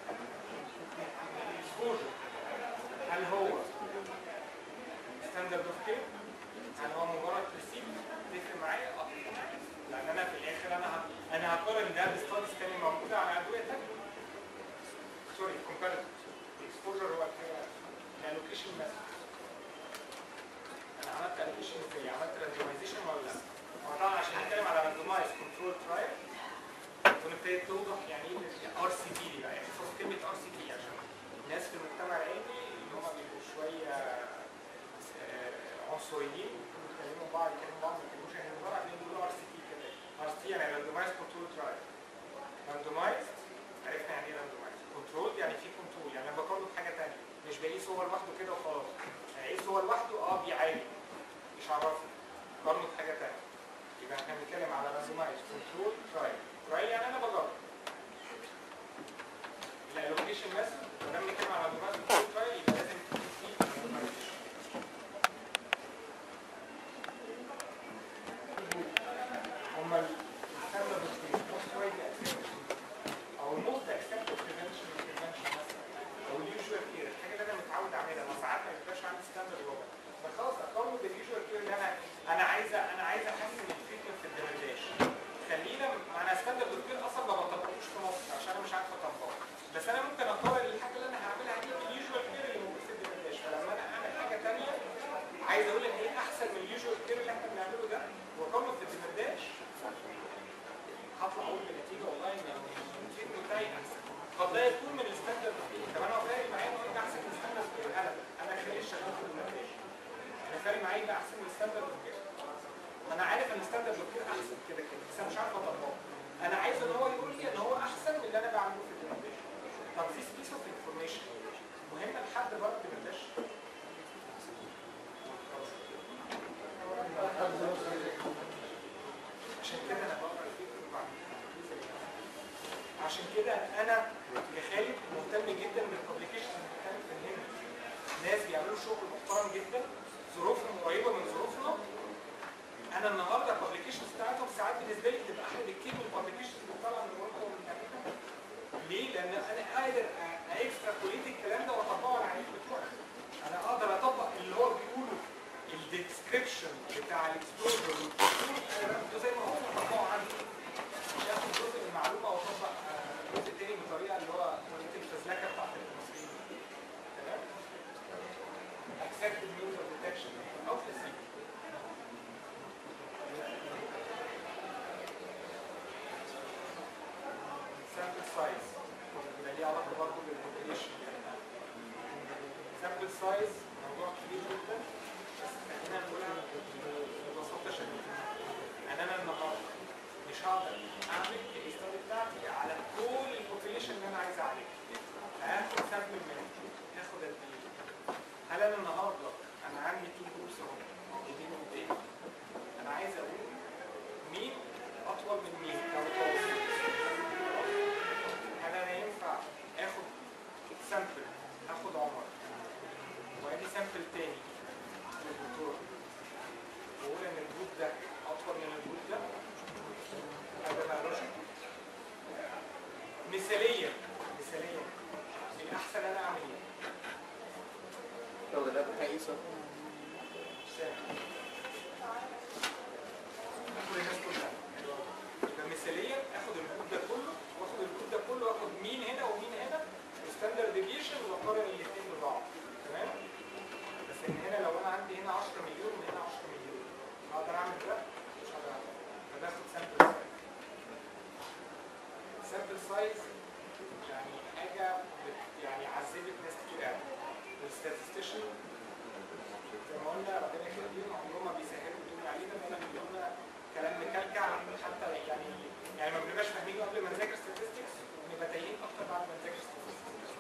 اكسبوجر هل هو ستاندرد اوف كير هل هو مجرد ريسيت تفرق معايا اه لان انا في الاخر انا ه- انا هقارن ده بستاديز تاني موجوده على ادويه تانيه سوري كومباريتيف اكسبوجر هو الالوكيشن ميثود انا عملت الوكيشن ازاي عملت راندومايزيشن ولا لا هو طبعا عشان نتكلم على راندومايز كنترول ترايل كنا ابتديت توضح يعني ايه ار سي بي دي بقى يعني خصوص كلمه ار سي بي عشان الناس في المجتمع العلمي اللي هم بيبقوا شويه آه، عنصريين بيتكلموا بعض يكلموا بعض ما يتكلموش يعني بعض عشان يقولوا ار سي بي كده ار سي يعني راندومايز كنترول ترايل راندومايز عرفنا يعني ايه راندومايز كنترول يعني في كنترول يعني انا بقارنه بحاجه ثانيه مش بقيس هو لوحده كده وخلاص هقيس هو لوحده اه بيعالج مش عرفني قارنه بحاجه ثانيه يبقى احنا بنتكلم على راندومايز كنترول ترايل ترايل يعني انا بجرب الالوكيشن ميثود لما بنتكلم على راندومايز كنترول ترايل يبقى لازم يكون في randomization. هما الستاندرد موست وايد او الموست اكسبتد بريفنشن بريفنشن مثلا او اليوجوال كير الحاجه اللي انا متعود اعملها انا ساعات ما بيبقاش عندي ستاندرد رابع فخلاص اقارنه باليوجوال كير اللي انا انا عايزه انا عايزه احسن التريتمنت في الدمرداش خلينا انا ستاندرد كير اصلا ما بطبقوش في مصر عشان انا مش عارف اطبقه بس انا ممكن اقارن الحاجه اللي انا هعملها دي باليوجوال كير اللي موجود في الدمرداش فلما انا اعمل حاجه ثانيه عايز اقول ان هي احسن من اليوجوال كير اللي احنا بنعمله ده واقارنه في الدمرداش هطلع اقول بنتيجه والله ان التريتمنت بتاعي احسن قد لا يكون من الستاندرد طب انا هو فارق معايا انه يبقى احسن من الستاندرد انا انا خليل شغال في الدمرداش انا فارق معايا يبقى احسن من الستاندرد انا عارف ان الستاندرد كده احسن كده كده بس انا مش عارف اطبقه انا عايز ان هو يقول لي ان هو احسن من اللي انا بعمله في الدمرداش طب في بيس اوف انفورميشن مهمه لحد بره الدمرداش عشان كده انا بقرا الفكر وبعمل عشان كده انا يا خالد مهتم جدا بالببليكيشن اللي بتتعمل في الهند ناس بيعملوا شغل محترم جدا ظروفهم قريبه من ظروفنا انا النهارده الببليكيشنز بتاعتهم ساعات بالنسبه لي بتبقى احلى بكتير من الببليكيشنز اللي طالعه من اوروبا ومن امريكا ليه؟ لان انا قادر اكسترا الكلام ده واطبقه على العيال بتوعي انا اقدر اطبق اللي هو بيقوله الديسكريبشن بتاع الاكسبلوجر والكنترول انا باخده زي ما هو واطبقه عندي مش هاخد جزء من المعلومه واطبق آه، الجزء التاني بطريقه اللي هو طريقه الفزلكه بتاعت المصريين تمام؟ accepted means of detection او placebo sample size ده ليه علاقه برضه بالpopulation sample size موضوع كبير جدا بس خلينا نقولها ببساطه شديده ان انا النهارده مش هقدر اعمل الاستادي بتاعتي على كل البوبيليشن اللي انا عايز اعالجها هاخد سامبل منه هاخد قد ايه؟ هل انا النهارده انا عندي تو جروبس اهو موجودين قدامي انا عايز اقول مين اطول من مين او متوسط هل انا ينفع اخد سامبل اخد عمر وادي سامبل تاني للدكتور واقول ان الجروب ده اطول من الجروب ده هذا بقى لوجيك مثاليا مثاليا الاحسن انا اعمل ايه؟ لو ده حقيقي سامع اخد الناس كلها يبقى مثاليا اخد الجروب ده كله واخد الجروب ده كله واخد مين هنا ومين هنا وستاندرد ديفيشن واقارن الاثنين ببعض تمام بس ان هنا لو انا عندي هنا 10 مليون وهنا 10 مليون هقدر اعمل ده مش هقدر اعمل ده فباخد سامبل سايز سامبل سايز يعني حاجه بت- يعني عذبت ناس كتير قوي والستاتستيشن زي ما قلنا ربنا يخليهم عمرهم ما بيسهلوا الدنيا علينا دايما بيقولوا لنا كلام مكلكع حتى يعني يعني ما بنبقاش فاهمينه قبل ما نذاكر statistics ونبقى تايهين اكتر بعد ما نذاكر statistics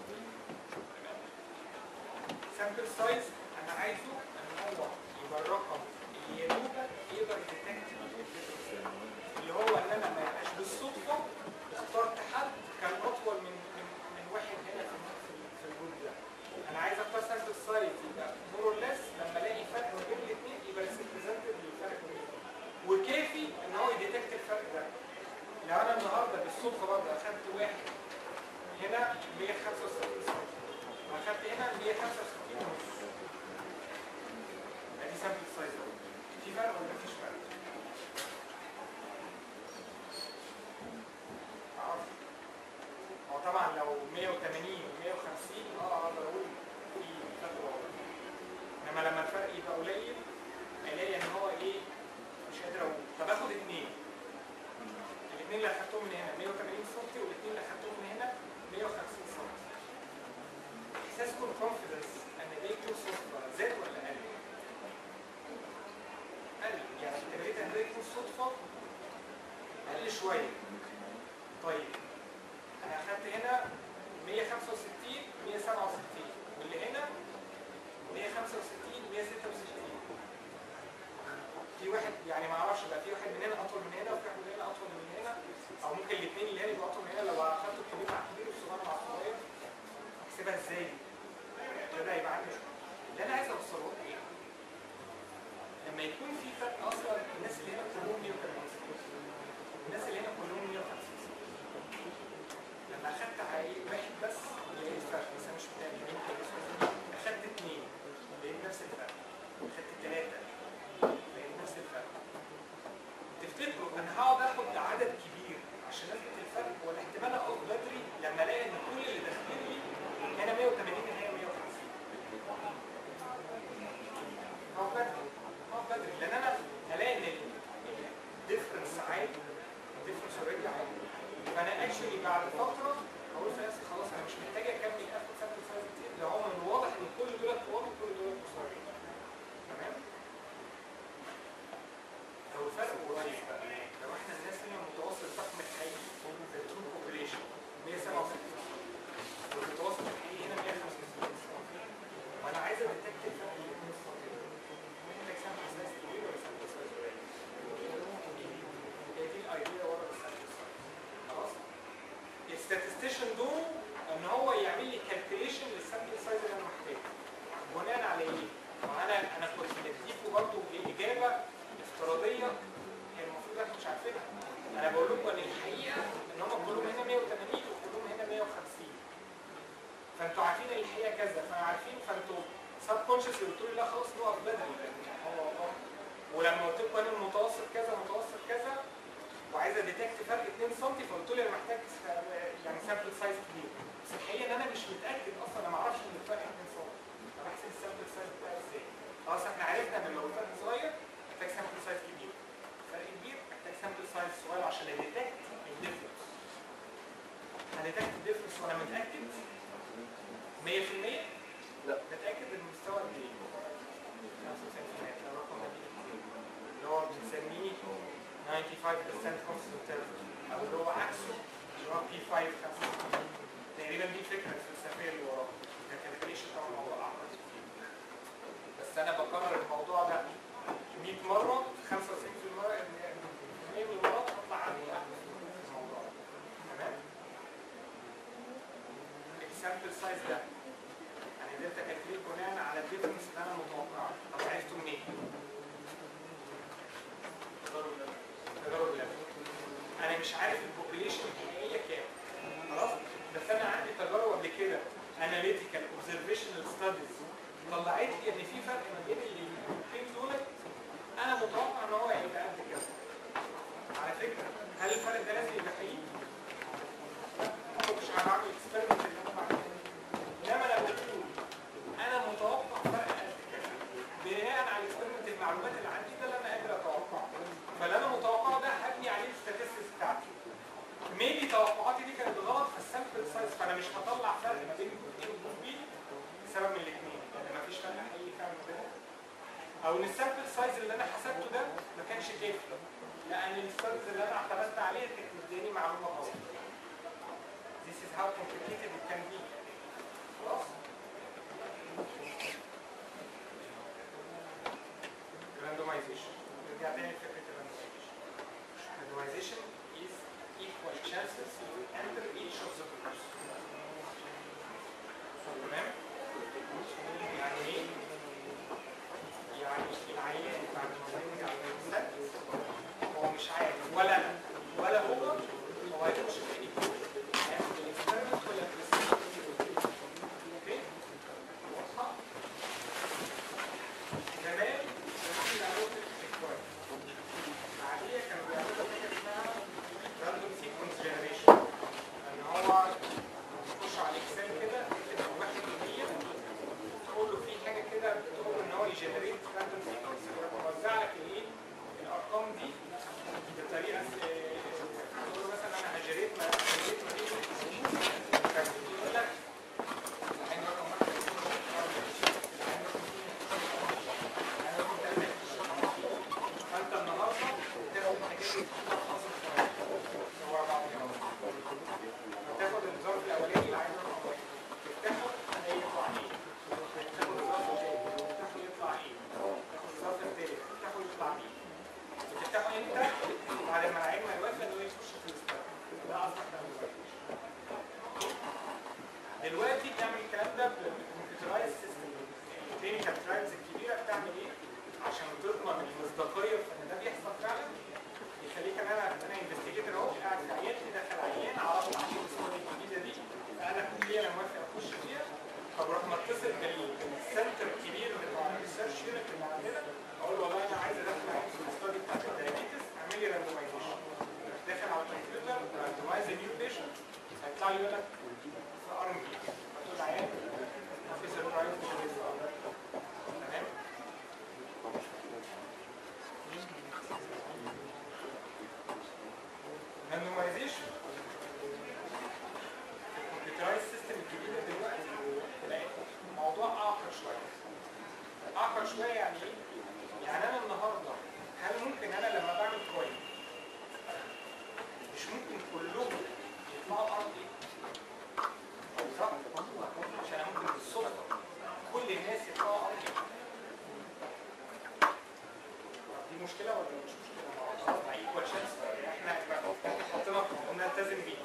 سامبل سايز انا عايزه ان هو يبقى الرقم اللي يا دوبك يقدر يديتكت اللي هو ان انا ما يبقاش بالصدفه اخترت حد كان اطول من من, من واحد هنا في في- في الجروب ده انا عايز اختار سامبل سايز يبقى مور اور ليس لما الاقي فرق ما بين الاثنين يبقى ريبريزنتيف للفرق ما بينهم وكافي ان هو يديتكت الفرق ده لو انا النهارده بالصدفه برضه اخدت واحد هنا 165 سم واخدت هنا 165 ونص ادي سامبل سايز في فرق ولا مفيش فرق؟ معرفش هو طبعا لو 180 و150 اه اقدر اقول في فرق واضح انما لما الفرق يبقى قليل الاقي ان هو ايه مش قادر اقول طب اخد اثنين الاثنين اللي اخدتهم من هنا 180 سم والاثنين اللي اخدتهم من هنا 150 سم احساسكم كونفيدنس ان لقيته صدفه زاد ولا قل؟ قل يعني احتماليه ان ده يكون صدفه قل شويه طيب انا اخدت هنا 165 167 واللي هنا 165 166 في واحد يعني ما اعرفش بقى في واحد من هنا اطول من هنا وفي واحد من هنا اطول من هنا او ممكن الاثنين اللي هنا يبقوا اطول من هنا لو اخدت الكبير مع الكبير والصغير مع الصغير احسبها ازاي؟ ده يبقى عندي مشكله اللي انا عايز اوصله لك ايه؟ لما يكون في فرق اصلا الناس اللي هنا كلهم 180 الناس اللي هنا كلهم 150 لما اخدت حقيقي واحد بس لقيت فرق بس انا مش متابع يمكن اخدت اثنين لقيت نفس الفرق اخدت ثلاثه لقيت نفس الفرق تفتكروا انا هقعد اخد عدد كبير عشان اثبت الفرق ولا احتمال اخد بدري لما الاقي ان كل اللي داخلين لي هنا 180 هنا 150 هقعد بدري هقعد بدري لان انا هلاقي ان الديفرنس عالي الديفرنس اوريدي عالي فانا اكشلي بعد فتره هقول في نفسي خلاص انا مش محتاج اكمل اخد سامبل سايز كتير ده هو من الواضح ان كل دول طوال وكل دول قصيرين تمام لو الفرق قريب لو احنا الناس هنا متوسط ضخم الحقيقي زي التون بوبيليشن 167 والمتوسط الحقيقي هنا 165 وانا عايز اديتكت الفرق اللي بين الصوتين محتاج سامبل سايز كبير ولا سامبل سايز قليل هي دي الايديا ورا السامبل سايز خلاص الستاتستيشن دوره ان هو يعمل لي كالكوليشن للسامبل سايز اللي انا محتاجه بناء على ايه؟ ما انا انا كنت مديكوا برضه اجابه افتراضيه هي المفروض احنا مش عارفينها انا بقول لكم ان الحقيقه ان هم كلهم هنا 180 وكلهم هنا 150 فانتوا عارفين ان الحقيقه كذا فعارفين فانتوا سب كونشس قلتوا لي لا خلاص نقف بدري لان هو هو ولما قلت لكم انا المتوسط كذا متوسط كذا وعايز اديتكت فرق 2 سم فقلت لي انا محتاج س- يعني سامبل سايز كبير بس الحقيقه ان انا مش متاكد اصلا انا ما اعرفش ان الفرق 2 سم طب احسب السامبل سايز بتاعي ازاي؟ خلاص احنا عرفنا ان لو الفرق صغير محتاج سامبل سايز كبير فرق كبير محتاج سامبل سايز صغير عشان اديتكت الديفرنس هديتكت الديفرنس وانا متاكد 100% لا. متاكد ان المستوى قد ايه؟ 95% concentrity او اللي هو عكسه اللي هو بي 5 تقريبا دي الفكره الفلسفيه اللي وراه لكن الكالكوليشن طبعا موضوع اعقد بس انا بكرر الموضوع ده 100 مره 95% من المرات اطلع عندي الموضوع ده. تمام السامبل سايز ده يعني قدرت اكالكليت بناء على الديفرنس اللي انا متوقعه طب عرفته منين؟ تجارب اللاب انا مش عارف البوبيليشن الحقيقيه كام خلاص بس انا عندي تجارب قبل كده اناليتيكال اوبزرفيشنال ستاديز طلعت لي ان في فرق ما بين الاثنين دول انا متوقع ان هو هيبقى قد كده على فكره هل الفرق ده لازم يبقى حقيقي؟ مش هعمل اكسبيرمنت اللي انا بعمله انما لو قلت له انا متوقع فرق قد كده بناء على الاكسبيرمنت المعلومات اللي عندي ده اللي انا قادر اتوقعه فاللي انا متوقعه ده هبني عليه الستاتستكس بتاعتي ميبي توقعاتي دي كانت غلط في السامبل سايز فانا مش هطلع فرق ما بين الجروب A والجروب B بسبب من الاثنين يعني ما فيش فرق حقيقي فعلا ما بينهم او ان السامبل سايز اللي انا حسبته ده ما كانش كافي لان الستارز اللي انا اعتمدت عليه كانت مدياني معلومه غلط This is how complicated it can be خلاص randomization نرجع تاني لفكره الرandomization randomization is equal chances to enter each of the groups تمام يعني ايه يعني العيان بعد ما يرجع للمسد هو مش عارف ولا انا ولا هو هو هيخش في ايه هياخد الاكسبيرمنت ولا البلاسيبو اوكي واضحه زمان كانوا بيعملوا الكويس بعديها كانوا بيعملوا حاجه اسمها راندوم سيكونس جنريشن ان هو يخش على الاكسل كده يكتب واحد كبير تقول له في حاجه كده بتقول ان هو يجنريت راندوم سيكونس ويوزع لك الايه الارقام دي بطريقه س- تقول له مثلا انا هجريت ما هجريت ما بين فبيقول لك عين رقم واحد عين رقم فانت النهارده تاخد حاجات هو بعض تاخد الظرف الاولاني اللي عايز رقم واحد تفتحه هيطلع ايه تاخد الظرف الثاني تفتحه يطلع ايه تاخد الظرف الثالث تفتحه يطلع ايه بتفتحه امتى؟ بعد ما العين ما يوافق انه يخش في الاستاذ ده اصبح دلوقتي بنعمل الكلام ده بالكمبيوترايز سيستم الكلينيكال ترايلز الكبيره بتعمل ايه؟ عشان تضمن المصداقيه في ان ده بيحصل فعلا يخليك ان انا انا انفستيجيتور اهو قاعد في عيادتي داخل عيان عرض عليه الصوره الجديده دي فانا كليه انا موافق اخش فيها فبروح متصل بال- بالسنتر الكبير بتاع الريسيرش يونت اللي عندنا اقول له والله انا عايز ادخل عيان في الاستادي بتاعت الدايابيتس اعمل لي راندومايزيشن داخل على الكمبيوتر راندومايز نيو بيشنت هيطلع لي يقول لك في ارم بي فتقول عيان في سربرايز تمام randomization الكمبيوترايز سيستم الجديده دلوقتي بقت موضوع اعقد شويه اعقد شويه يعني ايه؟ يعني انا النهارده هل ممكن انا لما بعمل كويس مش ممكن كلهم يطلعوا ارضي صح؟ عشان أنا ممكن بالصدفه كل الناس يطلعوا ارضي دي مشكله ولا مش مشكله؟ خلاص مع ايكوال شانس احنا حطينا ونلتزم بيه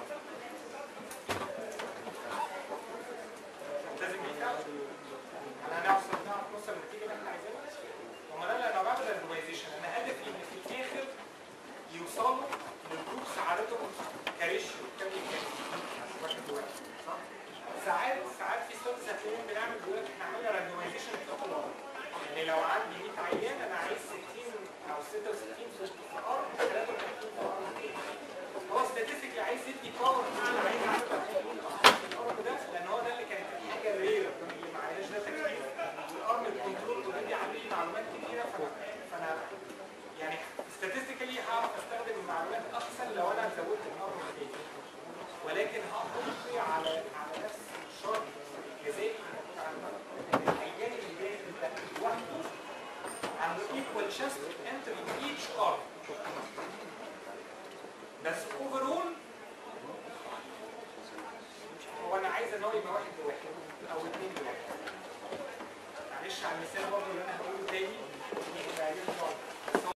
نلتزم بيه فعلا انا هنوصل نعرف نوصل للنتيجه اللي احنا عايزينها امال انا لما بعمل ريندومايزيشن انا هدفي ان في الاخر يوصلوا للجروبس عددهم كريشيو كام كام واحد لواحد صح؟ ساعات ساعات في ستوكس هتلاقيهم بنعمل دلوقتي احنا عملنا راندومايزيشن للطلاب يعني لو عندي 100 عيان انا عايز 60 او 66 في ار 33 في ار هو ستاتستيكلي عايز يدي باور اعلى عايز عنده الارم ده لان هو ده اللي كانت الحاجه الرير اللي ما عليهاش داتا كتير الارم الكنترول اوريدي عامل لي معلومات كتيره فانا فانا يعني ستاتستيكالي هعرف استخدم المعلومات احسن لو انا زودت الارم تاني ولكن هقضي على على نفس الشرط الجزائي العيان اللي داخل ده لوحده عنده equal chance to enter in each arm بس اوفرول هو انا عايز ان هو يبقى واحد لواحد او اثنين لواحد معلش على المثال برضه اللي انا هقوله تاني مش هيعجبني خالص